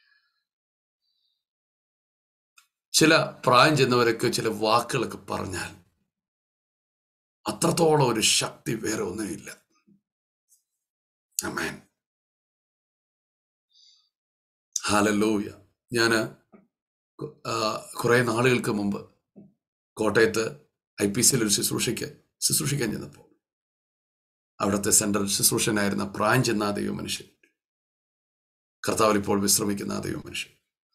ചില പ്രായം ചെന്നവരൊക്കെ ചില വാക്കുകളൊക്കെ പറഞ്ഞാൽ അത്രത്തോളം ഒരു ശക്തി വേറെ ഒന്നുമില്ല അമേൻ ഹാലലൂയ ഞാന് കുറെ നാളുകൾക്ക് മുമ്പ് കോട്ടയത്ത് ഐ പി സിയിൽ ഒരു ശുശ്രൂഷയ്ക്ക് ശുശ്രൂഷിക്കാൻ ചെന്നപ്പോൾ അവിടുത്തെ സെൻട്രൽ ശുശ്രൂഷനായിരുന്ന പ്രായം ചെന്ന ആ ദൈവ മനുഷ്യൻ കർത്താവിൽ ഇപ്പോൾ വിശ്രമിക്കുന്ന ആ ദൈവ മനുഷ്യൻ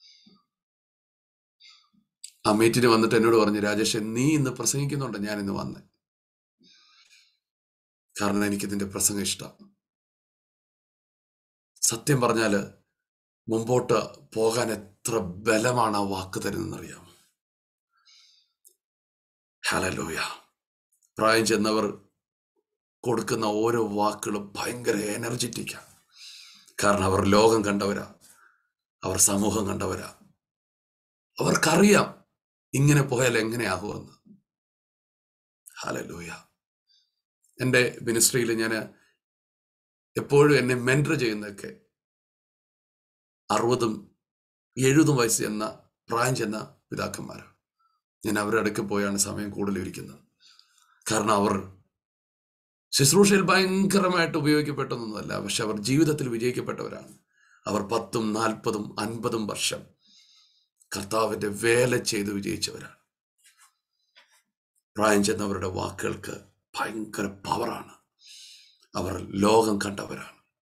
ആ മീറ്റിന് വന്നിട്ട് എന്നോട് പറഞ്ഞു രാജേഷ് നീ ഇന്ന് പ്രസംഗിക്കുന്നുണ്ട് ഞാൻ ഇന്ന് വന്നേ കാരണം എനിക്ക് ഇതിന്റെ പ്രസംഗം ഇഷ്ടം സത്യം പറഞ്ഞാല് മുമ്പോട്ട് പോകാൻ എത്ര ബലമാണ് ആ വാക്ക് തരുന്നറിയാം ഹലലോയ പ്രായം ചെന്നവർ കൊടുക്കുന്ന ഓരോ വാക്കുകളും ഭയങ്കര എനർജറ്റിക്കാണ് കാരണം അവർ ലോകം കണ്ടവരാ അവർ സമൂഹം കണ്ടവരാ അവർക്കറിയാം ഇങ്ങനെ പോയാൽ എങ്ങനെയാകുമെന്ന് ഹാലലൂയ എൻ്റെ മിനിസ്ട്രിയിൽ ഞാൻ എപ്പോഴും എന്നെ മെൻറ്റർ ചെയ്യുന്നതൊക്കെ അറുപതും എഴുപതും വയസ്സ് എന്ന പ്രായം ചെന്ന പിതാക്കന്മാരാണ് ഞാൻ അവരുടെ അടുക്ക് പോയാണ് സമയം കൂടുതൽ ഇരിക്കുന്നത് കാരണം അവർ ശുശ്രൂഷയിൽ ഭയങ്കരമായിട്ട് ഉപയോഗിക്കപ്പെട്ടതൊന്നുമല്ല പക്ഷെ അവർ ജീവിതത്തിൽ വിജയിക്കപ്പെട്ടവരാണ് അവർ പത്തും നാൽപ്പതും അൻപതും വർഷം കർത്താവിന്റെ വേല ചെയ്ത് വിജയിച്ചവരാണ് പ്രായം ചെന്നവരുടെ വാക്കുകൾക്ക് ഭയങ്കര പവറാണ് അവർ ലോകം കണ്ടവരാണ്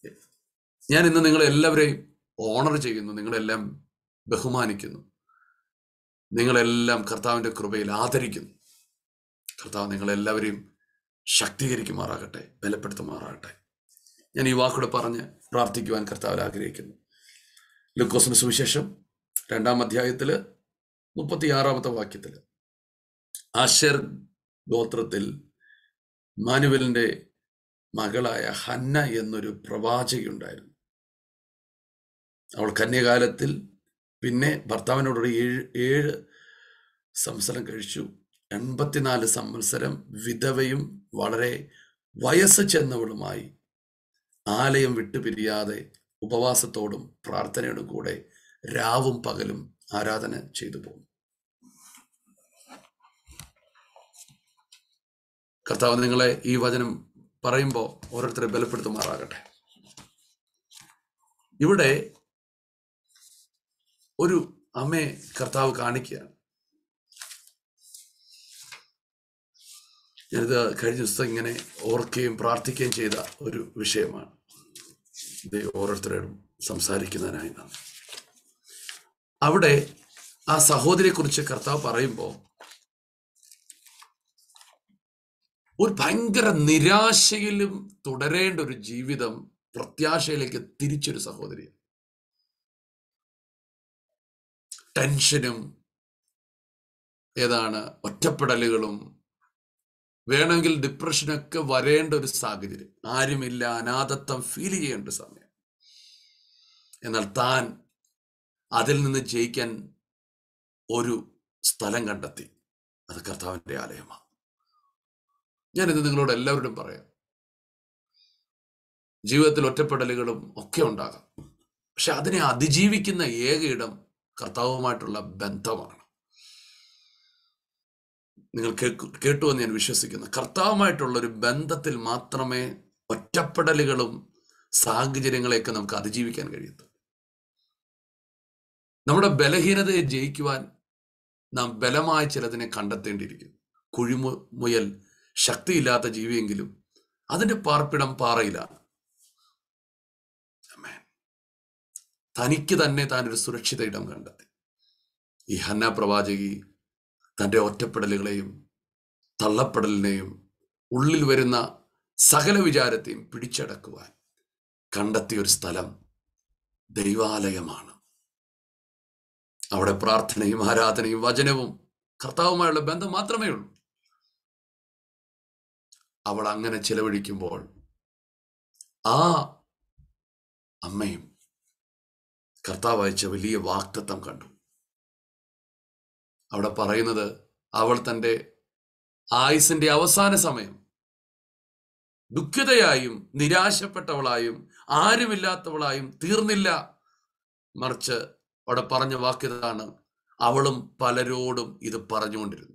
ഞാൻ ഇന്ന് നിങ്ങളെ എല്ലാവരെയും ഓണർ ചെയ്യുന്നു നിങ്ങളെല്ലാം ബഹുമാനിക്കുന്നു നിങ്ങളെല്ലാം കർത്താവിൻ്റെ കൃപയിൽ ആദരിക്കുന്നു കർത്താവ് നിങ്ങളെല്ലാവരെയും ശക്തീകരിക്കുമാറാകട്ടെ ബലപ്പെടുത്തുമാറാകട്ടെ ഞാൻ ഈ വാക്കൂടെ പറഞ്ഞ് പ്രാർത്ഥിക്കുവാൻ കർത്താവിൽ ആഗ്രഹിക്കുന്നു ലുക്കോസിന് സുവിശേഷം രണ്ടാം അധ്യായത്തിൽ മുപ്പത്തിയാറാമത്തെ വാക്യത്തിൽ ആശർ ഗോത്രത്തിൽ മാനുവലിന്റെ മകളായ ഹന്ന എന്നൊരു പ്രവാചകയുണ്ടായിരുന്നു അവൾ കന്യകാലത്തിൽ പിന്നെ ഭർത്താവിനോടൊരു ഏഴ് ഏഴ് സംവത്സരം കഴിച്ചു എൺപത്തിനാല് സംവത്സരം വിധവയും വളരെ വയസ്സ് ചെന്നവളുമായി ആലയം വിട്ടുപിരിയാതെ ഉപവാസത്തോടും പ്രാർത്ഥനയോടും കൂടെ രാവും പകലും ആരാധന ചെയ്തു പോകും കർത്താവ് നിങ്ങളെ ഈ വചനം പറയുമ്പോൾ ഓരോരുത്തരെ ബലപ്പെടുത്തുമാറാകട്ടെ ഇവിടെ ഒരു അമ്മയെ കർത്താവ് കാണിക്കുകയാണ് ഞാനിത് കഴിഞ്ഞ ദിവസം ഇങ്ങനെ ഓർക്കുകയും പ്രാർത്ഥിക്കുകയും ചെയ്ത ഒരു വിഷയമാണ് ഇത് ഓരോരുത്തരോടും സംസാരിക്കുന്നതിനായി നന്ദി അവിടെ ആ സഹോദരിയെ കുറിച്ച് കർത്താവ് പറയുമ്പോൾ ഒരു ഭയങ്കര നിരാശയിലും തുടരേണ്ട ഒരു ജീവിതം പ്രത്യാശയിലേക്ക് തിരിച്ചൊരു സഹോദരി ടെൻഷനും ഏതാണ് ഒറ്റപ്പെടലുകളും വേണമെങ്കിൽ ഡിപ്രഷനൊക്കെ വരേണ്ട ഒരു സാഹചര്യം ആരുമില്ല അനാഥത്വം ഫീൽ ചെയ്യേണ്ട ഒരു സമയം എന്നാൽ താൻ അതിൽ നിന്ന് ജയിക്കാൻ ഒരു സ്ഥലം കണ്ടെത്തി അത് കർത്താവിന്റെ ആലയമാണ് ഞാനിത് നിങ്ങളോട് എല്ലാവരോടും പറയാം ജീവിതത്തിൽ ഒറ്റപ്പെടലുകളും ഒക്കെ ഉണ്ടാകാം പക്ഷെ അതിനെ അതിജീവിക്കുന്ന ഏക ഇടം കർത്താവുമായിട്ടുള്ള ബന്ധമാണ് നിങ്ങൾ കേൾക്കു കേട്ടു എന്ന് ഞാൻ വിശ്വസിക്കുന്നു കർത്താവുമായിട്ടുള്ള ഒരു ബന്ധത്തിൽ മാത്രമേ ഒറ്റപ്പെടലുകളും സാഹചര്യങ്ങളെയൊക്കെ നമുക്ക് അതിജീവിക്കാൻ കഴിയത്തു നമ്മുടെ ബലഹീനതയെ ജയിക്കുവാൻ നാം ബലമായ ചിലതിനെ കണ്ടെത്തേണ്ടിയിരിക്കുന്നു കുഴിമു മുയൽ ശക്തിയില്ലാത്ത ജീവിയെങ്കിലും അതിന്റെ പാർപ്പിടം പാറയിലാണ് Amen. തനിക്ക് തന്നെ താൻ ഒരു സുരക്ഷിത ഇടം കണ്ടെത്തി ഈ ഹന്ന പ്രവാചകി തൻ്റെ ഒറ്റപ്പെടലുകളെയും തള്ളപ്പെടലിനെയും ഉള്ളിൽ വരുന്ന സകല വിചാരത്തെയും പിടിച്ചടക്കുവാൻ കണ്ടെത്തിയ ഒരു സ്ഥലം ദൈവാലയമാണ് അവിടെ പ്രാർത്ഥനയും ആരാധനയും വചനവും കർത്താവുമായുള്ള ബന്ധം മാത്രമേ ഉള്ളൂ അവൾ അങ്ങനെ ചിലവഴിക്കുമ്പോൾ ആ അമ്മയും കർത്താവ് അയച്ച വലിയ വാക്തത്വം കണ്ടു അവിടെ പറയുന്നത് അവൾ തൻ്റെ ആയുസിന്റെ അവസാന സമയം ദുഃഖിതയായും നിരാശപ്പെട്ടവളായും ആരുമില്ലാത്തവളായും തീർന്നില്ല മറിച്ച് അവിടെ പറഞ്ഞ വാക്യതാണ് അവളും പലരോടും ഇത് പറഞ്ഞുകൊണ്ടിരുന്നു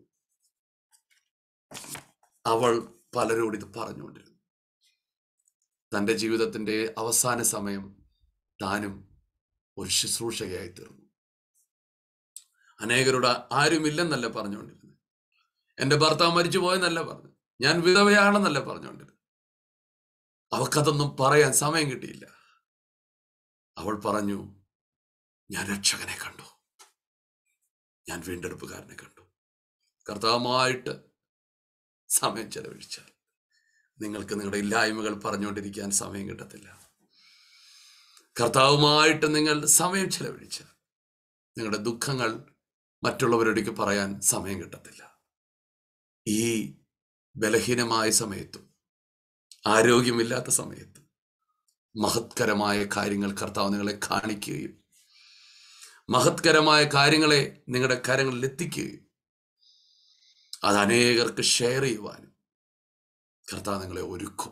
അവൾ പലരോട് ഇത് പറഞ്ഞുകൊണ്ടിരുന്നു തൻ്റെ ജീവിതത്തിന്റെ അവസാന സമയം താനും ഒരു ശുശ്രൂഷകയായി തീർന്നു അനേകരോട് ആരുമില്ലെന്നല്ല പറഞ്ഞുകൊണ്ടിരുന്നത് എൻ്റെ ഭർത്താവ് മരിച്ചു പോയെന്നല്ല പറഞ്ഞു ഞാൻ വിധവയാണെന്നല്ല പറഞ്ഞുകൊണ്ടിരുന്നത് അവക്കതൊന്നും പറയാൻ സമയം കിട്ടിയില്ല അവൾ പറഞ്ഞു ഞാൻ രക്ഷകനെ കണ്ടു ഞാൻ വീണ്ടെടുപ്പുകാരനെ കണ്ടു കർത്താവുമായിട്ട് സമയം ചെലവഴിച്ചാൽ നിങ്ങൾക്ക് നിങ്ങളുടെ ഇല്ലായ്മകൾ പറഞ്ഞുകൊണ്ടിരിക്കാൻ സമയം കിട്ടത്തില്ല കർത്താവുമായിട്ട് നിങ്ങൾ സമയം ചെലവഴിച്ചാൽ നിങ്ങളുടെ ദുഃഖങ്ങൾ മറ്റുള്ളവരോടേക്ക് പറയാൻ സമയം കിട്ടത്തില്ല ഈ ബലഹീനമായ സമയത്തും ആരോഗ്യമില്ലാത്ത സമയത്തും മഹത്കരമായ കാര്യങ്ങൾ കർത്താവ് നിങ്ങളെ കാണിക്കുകയും മഹത്കരമായ കാര്യങ്ങളെ നിങ്ങളുടെ കരങ്ങളിൽ എത്തിക്കുകയും അത് അനേകർക്ക് ഷെയർ ചെയ്യുവാനും കർത്താവ് നിങ്ങളെ ഒരുക്കും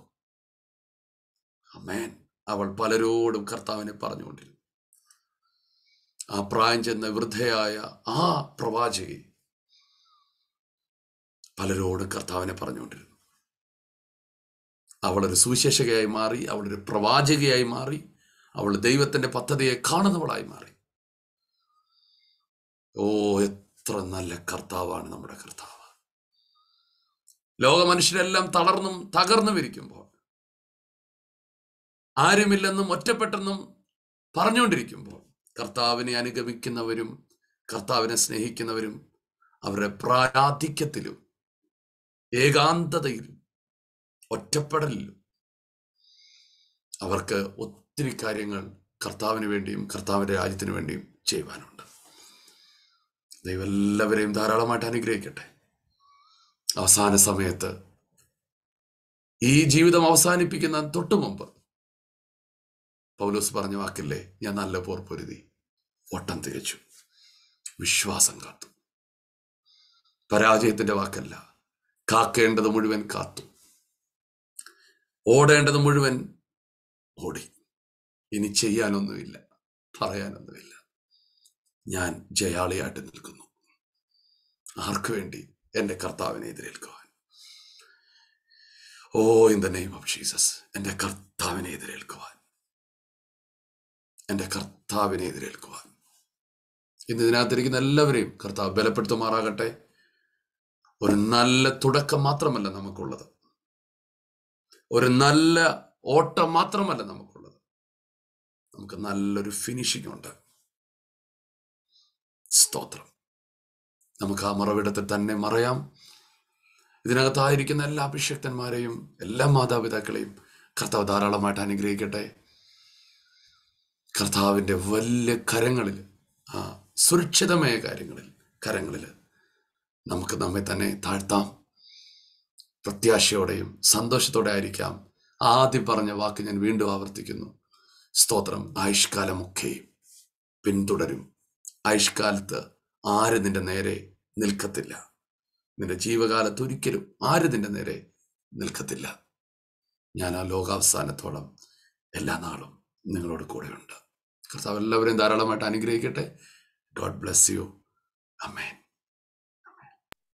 അമേൻ അവൾ പലരോടും കർത്താവിനെ പറഞ്ഞുകൊണ്ടിരുന്നു ആ പ്രായം ചെന്ന വൃദ്ധയായ ആ പ്രവാചകി പലരോടും കർത്താവിനെ പറഞ്ഞുകൊണ്ടിരുന്നു അവളൊരു സുവിശേഷകയായി മാറി അവളൊരു പ്രവാചകയായി മാറി അവൾ ദൈവത്തിന്റെ പദ്ധതിയെ കാണുന്നവളായി മാറി ഓ എത്ര നല്ല കർത്താവാണ് നമ്മുടെ കർത്താവ് ലോക മനുഷ്യരെല്ലാം തളർന്നും തകർന്നും ഇരിക്കുമ്പോൾ ആരുമില്ലെന്നും ഒറ്റപ്പെട്ടെന്നും പറഞ്ഞുകൊണ്ടിരിക്കുമ്പോൾ കർത്താവിനെ അനുഗമിക്കുന്നവരും കർത്താവിനെ സ്നേഹിക്കുന്നവരും അവരുടെ പ്രാരാധിക്യത്തിലും ഏകാന്തതയിലും ഒറ്റപ്പെടലിലും അവർക്ക് ഒത്തിരി കാര്യങ്ങൾ കർത്താവിന് വേണ്ടിയും കർത്താവിന്റെ രാജ്യത്തിന് വേണ്ടിയും ചെയ്യുവാനുണ്ട് ദൈവം എല്ലാവരെയും ധാരാളമായിട്ട് അനുഗ്രഹിക്കട്ടെ അവസാന സമയത്ത് ഈ ജീവിതം അവസാനിപ്പിക്കുന്ന തൊട്ടു മുമ്പ് പൗലോസ് പറഞ്ഞ വാക്കില്ലേ ഞാൻ നല്ല പോർ പൊരുതി ഓട്ടം തികച്ചു വിശ്വാസം കാത്തു പരാജയത്തിന്റെ വാക്കല്ല കാക്കേണ്ടത് മുഴുവൻ കാത്തു ഓടേണ്ടത് മുഴുവൻ ഓടി ഇനി ചെയ്യാനൊന്നുമില്ല പറയാനൊന്നുമില്ല ഞാൻ ജയാളിയായിട്ട് നിൽക്കുന്നു ആർക്കു വേണ്ടി എൻ്റെ കർത്താവിനെ എതിരേൽക്കുവാൻ ഓ in the name of Jesus എൻ്റെ കർത്താവിനെ എതിരേൽക്കുവാൻ എൻ്റെ കർത്താവിനെ എതിരേൽക്കുവാൻ ഇന്ന് ഇതിനകത്തിരിക്കുന്ന എല്ലാവരെയും കർത്താവ് ബലപ്പെടുത്തുമാറാകട്ടെ ഒരു നല്ല തുടക്കം മാത്രമല്ല നമുക്കുള്ളത് ഒരു നല്ല ഓട്ടം മാത്രമല്ല നമുക്കുള്ളത് നമുക്ക് നല്ലൊരു ഫിനിഷിംഗ് ഉണ്ട് സ്തോത്രം നമുക്ക് ആ മറവിടത്തിൽ തന്നെ മറയാം ഇതിനകത്തായിരിക്കുന്ന എല്ലാ അഭിഷക്തന്മാരെയും എല്ലാ മാതാപിതാക്കളെയും കർത്താവ് ധാരാളമായിട്ട് അനുഗ്രഹിക്കട്ടെ കർത്താവിൻ്റെ വലിയ കരങ്ങളിൽ ആ സുരക്ഷിതമായ കാര്യങ്ങളിൽ കരങ്ങളിൽ നമുക്ക് നമ്മെ തന്നെ താഴ്ത്താം പ്രത്യാശയോടെയും സന്തോഷത്തോടെ ആയിരിക്കാം ആദ്യം പറഞ്ഞ വാക്ക് ഞാൻ വീണ്ടും ആവർത്തിക്കുന്നു സ്തോത്രം ആയുഷ്കാലമൊക്കെയും പിന്തുടരും ആയുഷ്കാലത്ത് ആര് നിന്റെ നേരെ നിൽക്കത്തില്ല നിന്റെ ജീവകാലത്ത് ഒരിക്കലും ആര് നിന്റെ നേരെ നിൽക്കത്തില്ല ഞാൻ ആ ലോകാവസാനത്തോളം എല്ലാ നാളും നിങ്ങളോട് കൂടെയുണ്ട് കർത്താവ് എല്ലാവരെയും ധാരാളമായിട്ട് അനുഗ്രഹിക്കട്ടെ ഗോഡ് ബ്ലെസ് യു അമേൻ